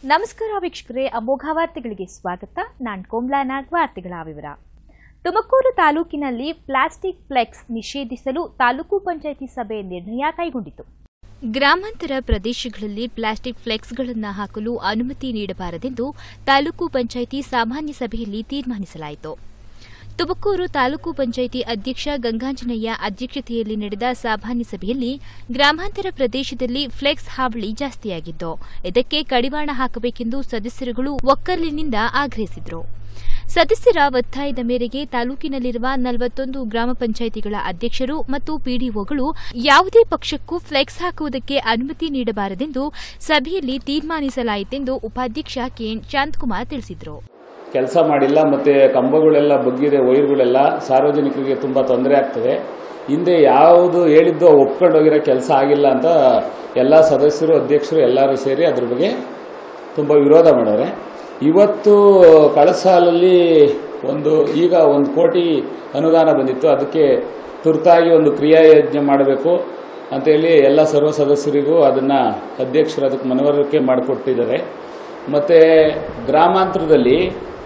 ನಮಸ್ಕಾರ ವೀಕ್ಷಕರೇ ಅಮೋಘ ವಾರ್ತೆಗಳಿಗೆ ಸ್ವಾಗತ ನಾನ್ ಕೋಮ್ಲಾ ನಾಗ್ ವಾರ್ತೆಗಳ ವಿವರ ತುಮಕೂರು ತಾಲೂಕಿನಲ್ಲಿ ಪ್ಲಾಸ್ಟಿಕ್ ಫ್ಲೆಕ್ಸ್ ನಿಷೇಧಿಸಲು ತಾಲೂಕು ಪಂಚಾಯಿತಿ ಸಭೆ ನಿರ್ಣಯ ಕೈಗೊಂಡಿತು ಗ್ರಾಮಾಂತರ ಪ್ರದೇಶಗಳಲ್ಲಿ ಪ್ಲಾಸ್ಟಿಕ್ ಫ್ಲೆಕ್ಸ್ಗಳನ್ನು ಹಾಕಲು ಅನುಮತಿ ನೀಡಬಾರದೆಂದು ತಾಲೂಕು ಪಂಚಾಯಿತಿ ಸಾಮಾನ್ಯ ಸಭೆಯಲ್ಲಿ ತೀರ್ಮಾನಿಸಲಾಯಿತು ತುಮಕೂರು ತಾಲೂಕು ಪಂಚಾಯಿತಿ ಅಧ್ಯಕ್ಷ ಗಂಗಾಂಜನಯ್ಯ ಅಧ್ಯಕ್ಷತೆಯಲ್ಲಿ ನಡೆದ ಸಾಮಾನ್ಯ ಸಭೆಯಲ್ಲಿ ಗ್ರಾಮಾಂತರ ಪ್ರದೇಶದಲ್ಲಿ ಫ್ಲೆಕ್ಸ್ ಹಾವಳಿ ಜಾಸ್ತಿಯಾಗಿದ್ದು ಇದಕ್ಕೆ ಕಡಿವಾಣ ಹಾಕಬೇಕೆಂದು ಸದಸ್ಯರುಗಳು ಒಕ್ಕಲಿನಿಂದ ಆಗ್ರಹಿಸಿದರು ಸದಸ್ಯರ ಒತ್ತಾಯದ ಮೇರೆಗೆ ತಾಲೂಕಿನಲ್ಲಿರುವ ನಲವತ್ತೊಂದು ಗ್ರಾಮ ಪಂಚಾಯಿತಿಗಳ ಅಧ್ಯಕ್ಷರು ಮತ್ತು ಪಿಡಿಒಗಳು ಯಾವುದೇ ಪಕ್ಷಕ್ಕೂ ಫ್ಲೆಕ್ಸ್ ಹಾಕುವುದಕ್ಕೆ ಅನುಮತಿ ನೀಡಬಾರದೆಂದು ಸಭೆಯಲ್ಲಿ ತೀರ್ಮಾನಿಸಲಾಯಿತೆಂದು ಉಪಾಧ್ಯಕ್ಷ ಕೆಎನ್ ಶಾಂತಕುಮಾರ್ ತಿಳಿಸಿದರು ಕೆಲಸ ಮಾಡಿಲ್ಲ ಮತ್ತು ಕಂಬಗಳೆಲ್ಲ ಬಗ್ಗಿದೆ ವೈರ್ಗಳೆಲ್ಲ ಸಾರ್ವಜನಿಕರಿಗೆ ತುಂಬ ತೊಂದರೆ ಆಗ್ತದೆ ಹಿಂದೆ ಯಾವುದು ಹೇಳಿದ್ದು ಒಪ್ಕೊಂಡೋಗಿರೋ ಕೆಲಸ ಆಗಿಲ್ಲ ಅಂತ ಎಲ್ಲ ಸದಸ್ಯರು ಅಧ್ಯಕ್ಷರು ಎಲ್ಲರೂ ಸೇರಿ ಅದ್ರ ಬಗ್ಗೆ ತುಂಬ ವಿರೋಧ ಮಾಡವ್ರೆ ಇವತ್ತು ಕಳೆದ ಸಾಲಲ್ಲಿ ಒಂದು ಈಗ ಒಂದು ಕೋಟಿ ಅನುದಾನ ಬಂದಿತ್ತು ಅದಕ್ಕೆ ತುರ್ತಾಗಿ ಒಂದು ಕ್ರಿಯಾಯೋಜನೆ ಮಾಡಬೇಕು ಅಂತೇಳಿ ಎಲ್ಲ ಸರ್ವ ಸದಸ್ಯರಿಗೂ ಅದನ್ನು ಅಧ್ಯಕ್ಷರು ಅದಕ್ಕೆ ಮನವರಿಕೆ ಮಾಡಿಕೊಟ್ಟಿದ್ದಾರೆ ಮತ್ತು ಗ್ರಾಮಾಂತರದಲ್ಲಿ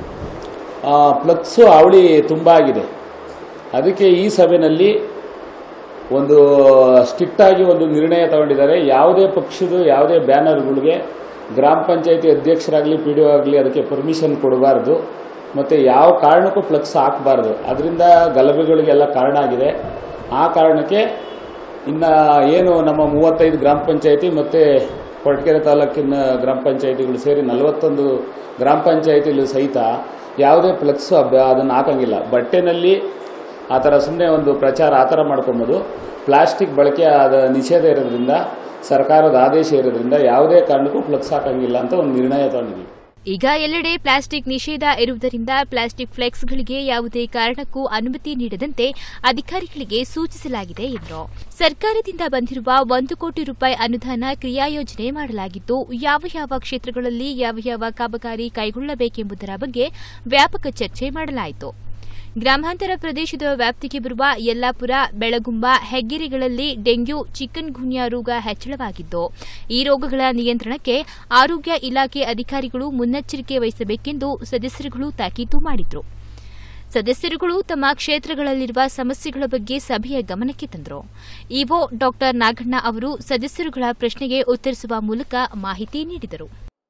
ಆ, ಫ್ಲಕ್ಸು ಅವಳಿ ತುಂಬ ಆಗಿದೆ ಅದಕ್ಕೆ ಈ ಸಭೆಯಲ್ಲಿ ಒಂದು ಸ್ಟ್ರಿಕ್ಟ್ ಆಗಿ ಒಂದು ನಿರ್ಣಯ ತಗೊಂಡಿದ್ದಾರೆ ಯಾವುದೇ ಪಕ್ಷದ ಯಾವುದೇ ಬ್ಯಾನರ್ಗಳಿಗೆ ಗ್ರಾಮ ಪಂಚಾಯತಿ ಅಧ್ಯಕ್ಷರಾಗಲಿ ಪಿ ಡಿ ಆಗಲಿ ಅದಕ್ಕೆ ಪರ್ಮಿಷನ್ ಕೊಡಬಾರ್ದು ಮತ್ತು ಯಾವ ಕಾರಣಕ್ಕೂ ಫ್ಲಕ್ಸ್ ಹಾಕಬಾರ್ದು ಅದರಿಂದ ಗಲಭೆಗಳಿಗೆಲ್ಲ ಕಾರಣ ಆಗಿದೆ ಆ ಕಾರಣಕ್ಕೆ ಇನ್ನು ಏನು ನಮ್ಮ ಮೂವತ್ತೈದು ಗ್ರಾಮ ಪಂಚಾಯತಿ ಮತ್ತು ಕೊರಟಗೆರೆ ತಾಲೂಕಿನ ಗ್ರಾಮ ಪಂಚಾಯತಿಗಳು ಸೇರಿ ನಲವತ್ತೊಂದು ಗ್ರಾಮ ಪಂಚಾಯತಿಗಳು ಸಹಿತ ಯಾವುದೇ ಫ್ಲೆಕ್ಸ್ ಅದನ್ನು ಹಾಕಂಗಿಲ್ಲ ಬಟ್ಟೆನಲ್ಲಿ ಆ ಥರ ಸುಮ್ಮನೆ ಒಂದು ಪ್ರಚಾರ ಆ ಥರ ಮಾಡ್ಕೊಬೋದು ಪ್ಲಾಸ್ಟಿಕ್ ಬಳಕೆ ಆದ ನಿಷೇಧ ಇರೋದ್ರಿಂದ ಸರ್ಕಾರದ ಆದೇಶ ಇರೋದ್ರಿಂದ ಯಾವುದೇ ಕಾರಣಕ್ಕೂ ಫ್ಲೆಕ್ಸ್ ಹಾಕಂಗಿಲ್ಲ ಅಂತ ಒಂದು ನಿರ್ಣಯ ತಗೊಂಡಿದ್ದೀವಿ ಈಗ ಎಲ್ಲೆಡೆ ಪ್ಲಾಸ್ಟಿಕ್ ನಿಷೇಧ ಇರುವುದರಿಂದ ಪ್ಲಾಸ್ಟಿಕ್ ಫ್ಲೆಕ್ಸ್ಗಳಿಗೆ ಯಾವುದೇ ಕಾರಣಕ್ಕೂ ಅನುಮತಿ ನೀಡದಂತೆ ಅಧಿಕಾರಿಗಳಿಗೆ ಸೂಚಿಸಲಾಗಿದೆ ಎಂದರು ಸರ್ಕಾರದಿಂದ ಬಂದಿರುವ ಒಂದು ಕೋಟಿ ರೂಪಾಯಿ ಅನುದಾನ ಕ್ರಿಯಾಯೋಜನೆ ಮಾಡಲಾಗಿದ್ದು ಯಾವ ಯಾವ ಕ್ಷೇತ್ರಗಳಲ್ಲಿ ಯಾವ ಯಾವ ಕಾಮಗಾರಿ ಕೈಗೊಳ್ಳಬೇಕೆಂಬುದರ ಬಗ್ಗೆ ವ್ಯಾಪಕ ಚರ್ಚೆ ಮಾಡಲಾಯಿತು ಗ್ರಾಮಾಂತರ ಪ್ರದೇಶದ ವ್ಯಾಪ್ತಿಗೆ ಬರುವ ಯಲ್ಲಾಪುರ ಬೆಳಗುಂಬ ಹೆಗ್ಗೆರೆಗಳಲ್ಲಿ ಡೆಂಗ್ಯೂ ಚಿಕನ್ ಗುನ್ಯಾ ರೋಗ ಹೆಚ್ಚಳವಾಗಿದ್ದು ಈ ರೋಗಗಳ ನಿಯಂತ್ರಣಕ್ಕೆ ಆರೋಗ್ಯ ಇಲಾಖೆ ಅಧಿಕಾರಿಗಳು ಮುನ್ನೆಚ್ಚರಿಕೆ ವಹಿಸಬೇಕೆಂದು ಸದಸ್ಯರುಗಳು ತಾಕೀತು ಮಾಡಿದ್ರು ಸದಸ್ಯರುಗಳು ತಮ್ಮ ಕ್ಷೇತ್ರಗಳಲ್ಲಿರುವ ಸಮಸ್ಯೆಗಳ ಬಗ್ಗೆ ಸಭೆಯ ಗಮನಕ್ಕೆ ತಂದರು ಇಒ ಡಾ ನಾಗಣ್ಣ ಅವರು ಸದಸ್ಯರುಗಳ ಪ್ರಶ್ನೆಗೆ ಉತ್ತರಿಸುವ ಮೂಲಕ ಮಾಹಿತಿ ನೀಡಿದರು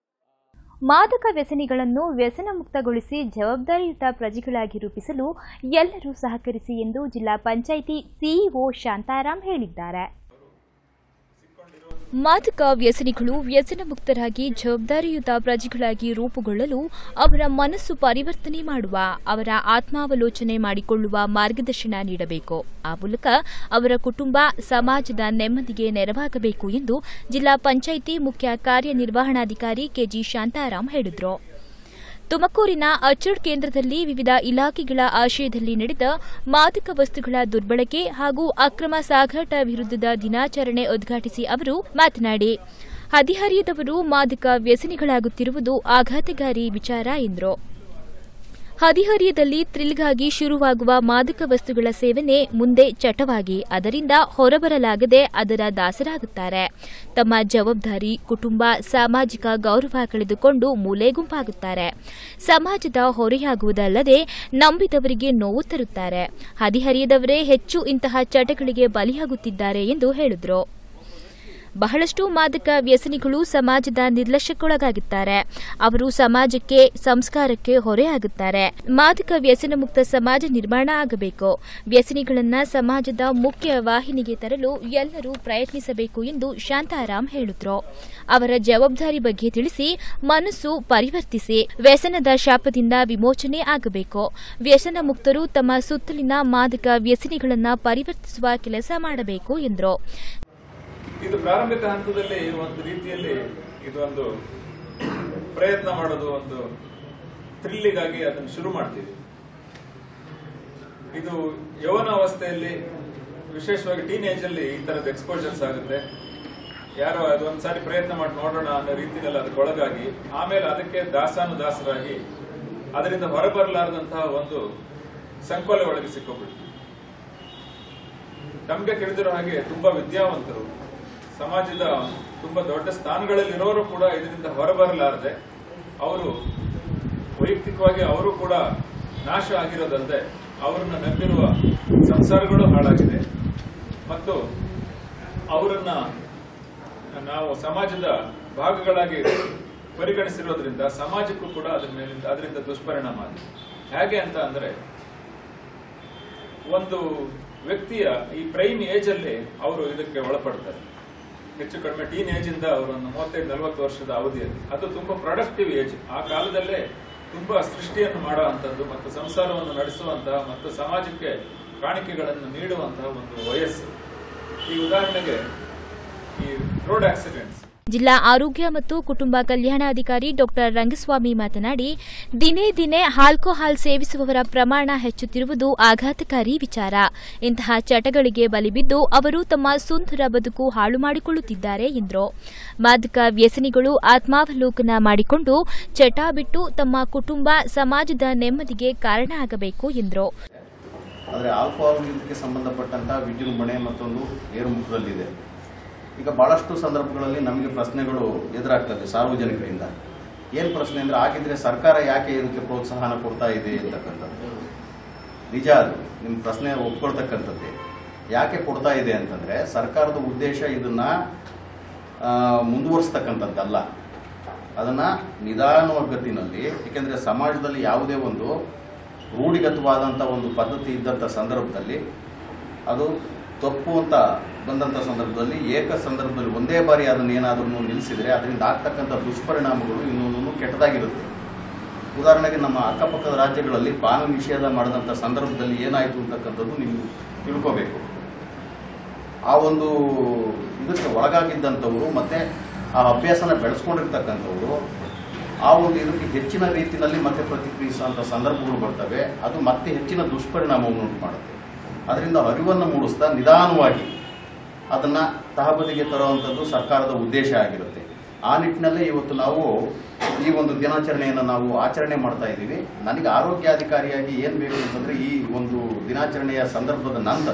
ಮಾದಕ ವ್ಯಸನಿಗಳನ್ನು ವ್ಯಸನ ಮುಕ್ತಗೊಳಿಸಿ ಜವಾಬ್ದಾರಿಯುತ ಪ್ರಜೆಗಳಾಗಿ ರೂಪಿಸಲು ಎಲ್ಲರೂ ಸಹಕರಿಸಿ ಎಂದು ಜಿಲ್ಲಾ ಪಂಚಾಯಿತಿ ಸಿಇಒ ಶಾಂತಾರಾಮ್ ಹೇಳಿದ್ದಾರೆ ಮಾದಕ ವ್ಯಸನಿಗಳು ವ್ಯಸನ ಮುಕ್ತರಾಗಿ ಜವಾಬ್ದಾರಿಯುತ ಪ್ರಜೆಗಳಾಗಿ ರೂಪುಗೊಳ್ಳಲು ಅವರ ಮನಸ್ಸು ಪರಿವರ್ತನೆ ಮಾಡುವ ಅವರ ಆತ್ಮಾವಲೋಚನೆ ಮಾಡಿಕೊಳ್ಳುವ ಮಾರ್ಗದರ್ಶನ ನೀಡಬೇಕು ಆ ಮೂಲಕ ಅವರ ಕುಟುಂಬ ಸಮಾಜದ ನೆಮ್ಮದಿಗೆ ನೆರವಾಗಬೇಕು ಎಂದು ಜಿಲ್ಲಾ ಪಂಚಾಯಿತಿ ಮುಖ್ಯ ಕಾರ್ಯನಿರ್ವಹಣಾಧಿಕಾರಿ ಕೆಜಿ ಶಾಂತಾರಾಮ್ ಹೇಳಿದರು ತುಮಕೂರಿನ ಅಚ್ಚಡ್ ಕೇಂದ್ರದಲ್ಲಿ ವಿವಿಧ ಇಲಾಖೆಗಳ ಆಶಯದಲ್ಲಿ ನಡೆದ ಮಾದಕ ವಸ್ತುಗಳ ದುರ್ಬಳಕೆ ಹಾಗೂ ಅಕ್ರಮ ಸಾಗಾಟ ವಿರುದ್ಧದ ದಿನಾಚರಣೆ ಉದ್ಘಾಟಿಸಿ ಅವರು ಮಾತನಾಡಿ ಹದಿಹರಿಯದವರು ಮಾದಕ ವ್ಯಸನಿಗಳಾಗುತ್ತಿರುವುದು ಆಘಾತಕಾರಿ ವಿಚಾರ ಎಂದರು ಹದಿಹರಿಯದಲ್ಲಿ ಥ್ರಿಲ್ಗಾಗಿ ಶುರುವಾಗುವ ಮಾದಕ ವಸ್ತುಗಳ ಸೇವನೆ ಮುಂದೆ ಚಟವಾಗಿ ಅದರಿಂದ ಹೊರಬರಲಾಗದೆ ಅದರ ದಾಸರಾಗುತ್ತಾರೆ ತಮ್ಮ ಜವಾಬ್ದಾರಿ ಕುಟುಂಬ ಸಾಮಾಜಿಕ ಗೌರವ ಕಳೆದುಕೊಂಡು ಮೂಲೆ ಗುಂಪಾಗುತ್ತಾರೆ ಸಮಾಜದ ಹೊರೆಯಾಗುವುದಲ್ಲದೆ ನಂಬಿದವರಿಗೆ ನೋವು ತರುತ್ತಾರೆ ಹದಿಹರಿಯದವರೇ ಹೆಚ್ಚು ಇಂತಹ ಚಟಗಳಿಗೆ ಬಲಿಯಾಗುತ್ತಿದ್ದಾರೆ ಎಂದು ಹೇಳಿದರು ಬಹಳಷ್ಟು ಮಾದಕ ವ್ಯಸನಿಗಳು ಸಮಾಜದ ನಿರ್ಲಕ್ಷ್ಯಕ್ಕೊಳಗಾಗುತ್ತಾರೆ ಅವರು ಸಮಾಜಕ್ಕೆ ಸಂಸ್ಕಾರಕ್ಕೆ ಹೊರೆಯಾಗುತ್ತಾರೆ ಮಾದಕ ವ್ಯಸನ ಮುಕ್ತ ಸಮಾಜ ನಿರ್ಮಾಣ ಆಗಬೇಕು ವ್ಯಸನಿಗಳನ್ನ ಸಮಾಜದ ಮುಖ್ಯ ವಾಹಿನಿಗೆ ತರಲು ಎಲ್ಲರೂ ಪ್ರಯತ್ನಿಸಬೇಕು ಎಂದು ಶಾಂತಾರಾಮ್ ಹೇಳಿದ್ರು ಅವರ ಜವಾಬ್ದಾರಿ ಬಗ್ಗೆ ತಿಳಿಸಿ ಮನಸ್ಸು ಪರಿವರ್ತಿಸಿ ವ್ಯಸನದ ಶಾಪದಿಂದ ವಿಮೋಚನೆ ಆಗಬೇಕು ವ್ಯಸನ ಮುಕ್ತರು ತಮ್ಮ ಸುತ್ತಲಿನ ಮಾದಕ ವ್ಯಸನಿಗಳನ್ನ ಪರಿವರ್ತಿಸುವ ಕೆಲಸ ಮಾಡಬೇಕು ಎಂದರು ಇದು ಪ್ರಾರಂಭಿಕ ಹಂತದಲ್ಲಿ ಒಂದು ರೀತಿಯಲ್ಲಿ ಇದೊಂದು ಪ್ರಯತ್ನ ಮಾಡೋದು ಒಂದು ಥ್ರಿಲ್ಲಿಗಾಗಿ ಅದನ್ನು ಶುರು ಮಾಡ್ತೀವಿ ಇದು ಯೌವನ ಅವಸ್ಥೆಯಲ್ಲಿ ವಿಶೇಷವಾಗಿ ಟೀನೇಜ್ ಅಲ್ಲಿ ಈ ತರದ ಎಕ್ಸ್ಪೋಜರ್ಸ್ ಆಗುತ್ತೆ ಯಾರೋ ಅದೊಂದ್ ಸಾರಿ ಪ್ರಯತ್ನ ಮಾಡಿ ನೋಡೋಣ ಅನ್ನೋ ರೀತಿಯಲ್ಲಿ ಅದಕ್ಕೆ ಒಳಗಾಗಿ ಆಮೇಲೆ ಅದಕ್ಕೆ ದಾಸಾನುದಾಸರಾಗಿ ಅದರಿಂದ ಹೊರಬರಲಾರದಂತಹ ಒಂದು ಸಂಕೋಲೆ ಒಳಗೆ ಸಿಕ್ಕೋಬಿಡ್ತೀವಿ ನಮ್ಗೆ ತಿಳಿದಿರೋ ಹಾಗೆ ತುಂಬಾ ವಿದ್ಯಾವಂತರು ಸಮಾಜದ ತುಂಬಾ ದೊಡ್ಡ ಸ್ಥಾನಗಳಲ್ಲಿ ಇರೋರು ಕೂಡ ಇದರಿಂದ ಹೊರಬರಲಾರದೆ ಅವರು ವೈಯಕ್ತಿಕವಾಗಿ ಅವರು ಕೂಡ ನಾಶ ಆಗಿರೋದಲ್ಲದೆ ಅವರನ್ನ ನಂಬಿರುವ ಸಂಸಾರಗಳು ಹಾಳಾಗಿದೆ ಮತ್ತು ಅವರನ್ನ ನಾವು ಸಮಾಜದ ಭಾಗಗಳಾಗಿ ಪರಿಗಣಿಸಿರೋದ್ರಿಂದ ಸಮಾಜಕ್ಕೂ ಕೂಡ ಅದ್ರ ಮೇಲಿಂದ ಅದರಿಂದ ದುಷ್ಪರಿಣಾಮ ಆಗಿದೆ ಹೇಗೆ ಅಂತ ಅಂದ್ರೆ ಒಂದು ವ್ಯಕ್ತಿಯ ಈ ಪ್ರೈಮ್ ಏಜ್ ಅಲ್ಲಿ ಅವರು ಇದಕ್ಕೆ ಒಳಪಡ್ತಾರೆ ಹೆಚ್ಚು ಕಡಿಮೆ ಟೀನ್ ಏಜ್ ಇಂದ ಅವರನ್ನು ಮೂವತ್ತೈದು ನಲವತ್ತು ವರ್ಷದ ಅವಧಿಯಲ್ಲಿ ಅದು ತುಂಬಾ ಪ್ರೊಡಕ್ಟಿವ್ ಏಜ್ ಆ ಕಾಲದಲ್ಲೇ ತುಂಬಾ ಸೃಷ್ಟಿಯನ್ನು ಮಾಡುವಂತದ್ದು ಮತ್ತು ಸಂಸಾರವನ್ನು ನಡೆಸುವಂತಹ ಮತ್ತು ಸಮಾಜಕ್ಕೆ ಕಾಣಿಕೆಗಳನ್ನು ನೀಡುವಂತಹ ಒಂದು ವಯಸ್ಸು ಈ ಉದಾಹರಣೆಗೆ ಈ ರೋಡ್ ಆಕ್ಸಿಡೆಂಟ್ಸ್ ಜಿಲ್ಲಾ ಆರೋಗ್ಯ ಮತ್ತು ಕುಟುಂಬ ಕಲ್ಯಾಣಾಧಿಕಾರಿ ಡಾಕ್ಟರ್ ರಂಗಸ್ವಾಮಿ ಮಾತನಾಡಿ ದಿನೇ ದಿನೇ ಆಲ್ಕೋಹಾಲ್ ಸೇವಿಸುವವರ ಪ್ರಮಾಣ ಹೆಚ್ಚುತ್ತಿರುವುದು ಆಘಾತಕಾರಿ ವಿಚಾರ ಇಂತಹ ಚಟಗಳಿಗೆ ಬಲಿಬಿದ್ದು ಅವರು ತಮ್ಮ ಸುಂದರ ಬದುಕು ಹಾಳು ಮಾಡಿಕೊಳ್ಳುತ್ತಿದ್ದಾರೆ ಎಂದರು ಮಾದಕ ವ್ಯಸನಿಗಳು ಆತ್ಮಾವಲೋಕನ ಮಾಡಿಕೊಂಡು ಚಟ ಬಿಟ್ಟು ತಮ್ಮ ಕುಟುಂಬ ಸಮಾಜದ ನೆಮ್ಮದಿಗೆ ಕಾರಣ ಆಗಬೇಕು ಎಂದರು ಆದರೆ ಆಲ್ಕೋಹಾಲ್ ಇದಕ್ಕೆ ಸಂಬಂಧಪಟ್ಟಂತಹ ವಿಜೃಂಭಣೆ ಮತ್ತೊಂದು ಏರುಮುಖದಲ್ಲಿದೆ ಈಗ ಬಹಳಷ್ಟು ಸಂದರ್ಭಗಳಲ್ಲಿ ನಮಗೆ ಪ್ರಶ್ನೆಗಳು ಎದುರಾಗ್ತದೆ ಸಾರ್ವಜನಿಕರಿಂದ ಏನು ಪ್ರಶ್ನೆ ಅಂದ್ರೆ ಆಗಿದ್ರೆ ಸರ್ಕಾರ ಯಾಕೆ ಇದಕ್ಕೆ ಪ್ರೋತ್ಸಾಹನ ಕೊಡ್ತಾ ಇದೆ ಅಂತಕ್ಕಂಥದ್ದು ನಿಜ ಅದು ನಿಮ್ಮ ಪ್ರಶ್ನೆ ಒಪ್ಕೊಳ್ತಕ್ಕಂಥದ್ದೇ ಯಾಕೆ ಕೊಡ್ತಾ ಇದೆ ಅಂತಂದ್ರೆ ಸರ್ಕಾರದ ಉದ್ದೇಶ ಇದನ್ನ ಆ, ಮುಂದುವರಿಸ್ತಕ್ಕಂಥದ್ದಲ್ಲ ಅದನ್ನ ನಿಧಾನಗತಿನಲ್ಲಿ ಏಕೆಂದ್ರೆ ಸಮಾಜದಲ್ಲಿ ಯಾವುದೇ ಒಂದು ರೂಢಿಗತವಾದಂಥ ಒಂದು ಪದ್ಧತಿ ಇದ್ದಂಥ ಸಂದರ್ಭದಲ್ಲಿ ಅದು ತಪ್ಪು ಅಂತ ಬಂದಂಥ ಸಂದರ್ಭದಲ್ಲಿ ಏಕ ಸಂದರ್ಭದಲ್ಲಿ ಒಂದೇ ಬಾರಿ ಅದನ್ನು ಏನಾದರೂ ನಿಲ್ಲಿಸಿದರೆ ಅದರಿಂದ ಆಗ್ತಕ್ಕಂಥ ದುಷ್ಪರಿಣಾಮಗಳು ಇನ್ನೊಂದನ್ನು ಕೆಟ್ಟದಾಗಿರುತ್ತೆ ಉದಾಹರಣೆಗೆ ನಮ್ಮ ಅಕ್ಕಪಕ್ಕದ ರಾಜ್ಯಗಳಲ್ಲಿ ಪಾನ ನಿಷೇಧ ಮಾಡಿದಂಥ ಸಂದರ್ಭದಲ್ಲಿ ಏನಾಯಿತು ಅಂತಕ್ಕಂಥದ್ದು ನೀವು ತಿಳ್ಕೋಬೇಕು ಆ ಒಂದು ಇದಕ್ಕೆ ಒಳಗಾಗಿದ್ದಂಥವರು ಮತ್ತೆ ಆ ಅಭ್ಯಾಸನ ಬೆಳೆಸ್ಕೊಂಡಿರ್ತಕ್ಕಂಥವ್ರು ಆ ಒಂದು ಇದಕ್ಕೆ ಹೆಚ್ಚಿನ ರೀತಿಯಲ್ಲಿ ಮತ್ತೆ ಪ್ರತಿಕ್ರಿಯಿಸುವಂಥ ಸಂದರ್ಭಗಳು ಬರ್ತವೆ ಅದು ಮತ್ತೆ ಹೆಚ್ಚಿನ ದುಷ್ಪರಿಣಾಮವನ್ನು ಉಂಟು ಮಾಡುತ್ತೆ ಅದರಿಂದ ಅರಿವನ್ನು ಮೂಡಿಸ್ತಾ ನಿಧಾನವಾಗಿ ಅದನ್ನ ತಹಬದಿಗೆ ತರುವಂಥದ್ದು ಸರ್ಕಾರದ ಉದ್ದೇಶ ಆಗಿರುತ್ತೆ ಆ ನಿಟ್ಟಿನಲ್ಲೇ ಇವತ್ತು ನಾವು ಈ ಒಂದು ದಿನಾಚರಣೆಯನ್ನು ನಾವು ಆಚರಣೆ ಮಾಡ್ತಾ ಇದ್ದೀವಿ ನನಗೆ ಆರೋಗ್ಯಾಧಿಕಾರಿಯಾಗಿ ಏನು ಬೇಕು ಅಂತಂದ್ರೆ ಈ ಒಂದು ದಿನಾಚರಣೆಯ ಸಂದರ್ಭದ ನಂತರ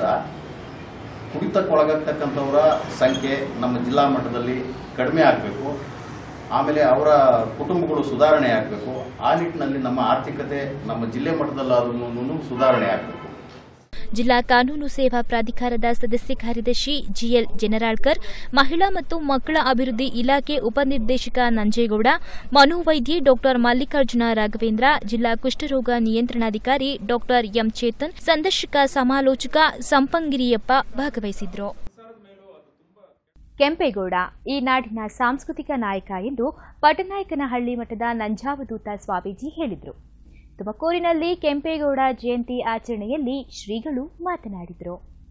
ಕುಡಿತಕ್ಕೊಳಗಾಗ್ತಕ್ಕಂಥವರ ಸಂಖ್ಯೆ ನಮ್ಮ ಜಿಲ್ಲಾ ಮಟ್ಟದಲ್ಲಿ ಕಡಿಮೆ ಆಗಬೇಕು ಆಮೇಲೆ ಅವರ ಕುಟುಂಬಗಳು ಸುಧಾರಣೆ ಆಗಬೇಕು ಆ ನಿಟ್ಟಿನಲ್ಲಿ ನಮ್ಮ ಆರ್ಥಿಕತೆ ನಮ್ಮ ಜಿಲ್ಲೆ ಮಟ್ಟದಲ್ಲಾದ್ರೂ ಸುಧಾರಣೆ ಆಗಬೇಕು ಜಿಲ್ಲಾ ಕಾನೂನು ಸೇವಾ ಪ್ರಾಧಿಕಾರದ ಸದಸ್ಯ ಕಾರ್ಯದರ್ಶಿ ಜಿಎಲ್ ಜನರಾಳ್ಕರ್ ಮಹಿಳಾ ಮತ್ತು ಮಕ್ಕಳ ಅಭಿವೃದ್ಧಿ ಇಲಾಖೆ ಉಪನಿರ್ದೇಶಕ ನಂಜೇಗೌಡ ಮನೋವೈದ್ಯೆ ಡಾಕ್ಟರ್ ಮಲ್ಲಿಕಾರ್ಜುನ ರಾಘವೇಂದ್ರ ಜಿಲ್ಲಾ ಕುಷ್ಠರೋಗ ನಿಯಂತ್ರಣಾಧಿಕಾರಿ ಡಾಕ್ಟರ್ ಎಂ ಚೇತನ್ ಸಂದರ್ಶಕ ಸಮಾಲೋಚಕ ಸಂಪಂಗಿರಿಯಪ್ಪ ಭಾಗವಹಿಸಿದ್ರು ಕೆಂಪೇಗೌಡ ಈ ನಾಡಿನ ಸಾಂಸ್ಕೃತಿಕ ನಾಯಕ ಎಂದು ಪಟನಾಯಕನಹಳ್ಳಿ ಮಠದ ನಂಜಾವಧೂತ ಸ್ವಾಮೀಜಿ ಹೇಳಿದರು ತುಮಕೂರಿನಲ್ಲಿ ಕೆಂಪೇಗೌಡ ಜಯಂತಿ ಆಚರಣೆಯಲ್ಲಿ ಶ್ರೀಗಳು ಮಾತನಾಡಿದರು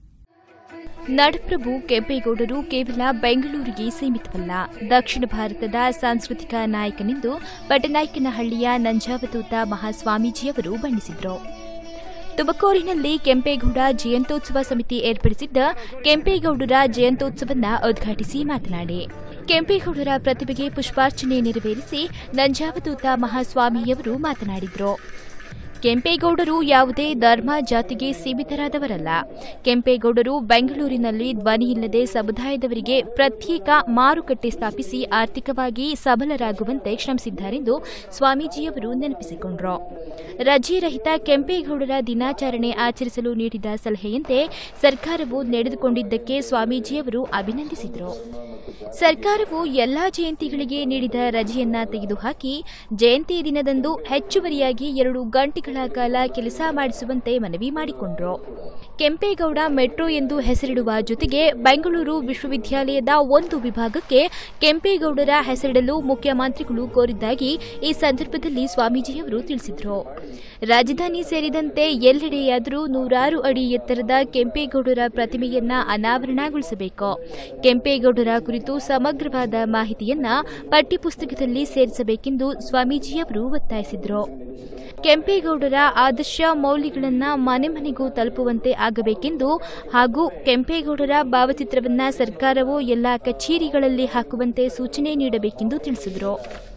ನಡಪ್ರಭು ಕೆಂಪೇಗೌಡರು ಕೇವಲ ಬೆಂಗಳೂರಿಗೆ ಸೀಮಿತವಲ್ಲ ದಕ್ಷಿಣ ಭಾರತದ ಸಾಂಸ್ಕೃತಿಕ ನಾಯಕನೆಂದು ಪಟನಾಯಕನಹಳ್ಳಿಯ ನಂಜಾವಧೂತ ಮಹಾಸ್ವಾಮೀಜಿಯವರು ಬಣ್ಣಿಸಿದರು ತುಮಕೂರಿನಲ್ಲಿ ಕೆಂಪೇಗೌಡ ಜಯಂತ್ಯೋತ್ಸವ ಸಮಿತಿ ಏರ್ಪಡಿಸಿದ್ದ ಕೆಂಪೇಗೌಡರ ಜಯಂತ್ಯೋತ್ಸವನ್ನ ಉದ್ಘಾಟಿಸಿ ಮಾತನಾಡಿ ಕೆಂಪೇಗೌಡರ ಪ್ರತಿಭೆಗೆ ಪುಷ್ಪಾರ್ಚನೆ ನೆರವೇರಿಸಿ ನಂಜಾವಧೂತ ಮಹಾಸ್ವಾಮಿಯವರು ಮಾತನಾಡಿದರು ಕೆಂಪೇಗೌಡರು ಯಾವುದೇ ಧರ್ಮ ಜಾತಿಗೆ ಸೀಮಿತರಾದವರಲ್ಲ ಕೆಂಪೇಗೌಡರು ಬೆಂಗಳೂರಿನಲ್ಲಿ ಧ್ವನಿಯಿಲ್ಲದೆ ಸಮುದಾಯದವರಿಗೆ ಪ್ರತ್ಯೇಕ ಮಾರುಕಟ್ಟೆ ಸ್ಥಾಪಿಸಿ ಆರ್ಥಿಕವಾಗಿ ಸಬಲರಾಗುವಂತೆ ಶ್ರಮಿಸಿದ್ದಾರೆಂದು ಸ್ವಾಮೀಜಿಯವರು ನೆನಪಿಸಿಕೊಂಡರು ರಜೆ ರಹಿತ ಕೆಂಪೇಗೌಡರ ದಿನಾಚರಣೆ ಆಚರಿಸಲು ನೀಡಿದ ಸಲಹೆಯಂತೆ ಸರ್ಕಾರವು ನಡೆದುಕೊಂಡಿದ್ದಕ್ಕೆ ಸ್ವಾಮೀಜಿಯವರು ಅಭಿನಂದಿಸಿದರು ಸರ್ಕಾರವು ಎಲ್ಲಾ ಜಯಂತಿಗಳಿಗೆ ನೀಡಿದ ರಜೆಯನ್ನ ತೆಗೆದುಹಾಕಿ ಜಯಂತಿ ದಿನದಂದು ಹೆಚ್ಚುವರಿಯಾಗಿ ಎರಡು ಗಂಟೆಗಳ ಕಾಲ ಕೆಲಸ ಮಾಡಿಸುವಂತೆ ಮನವಿ ಮಾಡಿಕೊಂಡರು ಕೆಂಪೇಗೌಡ ಮೆಟ್ರೋ ಎಂದು ಹೆಸರಿಡುವ ಜೊತೆಗೆ ಬೆಂಗಳೂರು ವಿಶ್ವವಿದ್ಯಾಲಯದ ಒಂದು ವಿಭಾಗಕ್ಕೆ ಕೆಂಪೇಗೌಡರ ಹೆಸರಿಡಲು ಮುಖ್ಯಮಂತ್ರಿಗಳು ಕೋರಿದ್ದಾಗಿ ಈ ಸಂದರ್ಭದಲ್ಲಿ ಸ್ವಾಮೀಜಿಯವರು ತಿಳಿಸಿದರು ರಾಜಧಾನಿ ಸೇರಿದಂತೆ ಎಲ್ಲೆಡೆಯಾದರೂ ನೂರಾರು ಅಡಿ ಎತ್ತರದ ಕೆಂಪೇಗೌಡರ ಪ್ರತಿಮೆಯನ್ನ ಅನಾವರಣಗೊಳಿಸಬೇಕು ಕೆಂಪೇಗೌಡರ ಕುರಿತು ಸಮಗ್ರವಾದ ಮಾಹಿತಿಯನ್ನ ಪಠ್ಯಪುಸ್ತಕದಲ್ಲಿ ಸೇರಿಸಬೇಕೆಂದು ಸ್ವಾಮೀಜಿಯವರು ಒತ್ತಾಯಿಸಿದರು ಕೆಂಪೇಗೌಡರ ಆದರ್ಶ ಮೌಲ್ಯಗಳನ್ನ ಮನೆ ಮನೆಗೂ ತಲುಪುವಂತೆ ಆಗಬೇಕೆಂದು ಹಾಗೂ ಕೆಂಪೇಗೌಡರ ಭಾವಚಿತ್ರವನ್ನ ಸರ್ಕಾರವು ಎಲ್ಲಾ ಕಚೇರಿಗಳಲ್ಲಿ ಹಾಕುವಂತೆ ಸೂಚನೆ ನೀಡಬೇಕೆಂದು ತಿಳಿಸಿದರು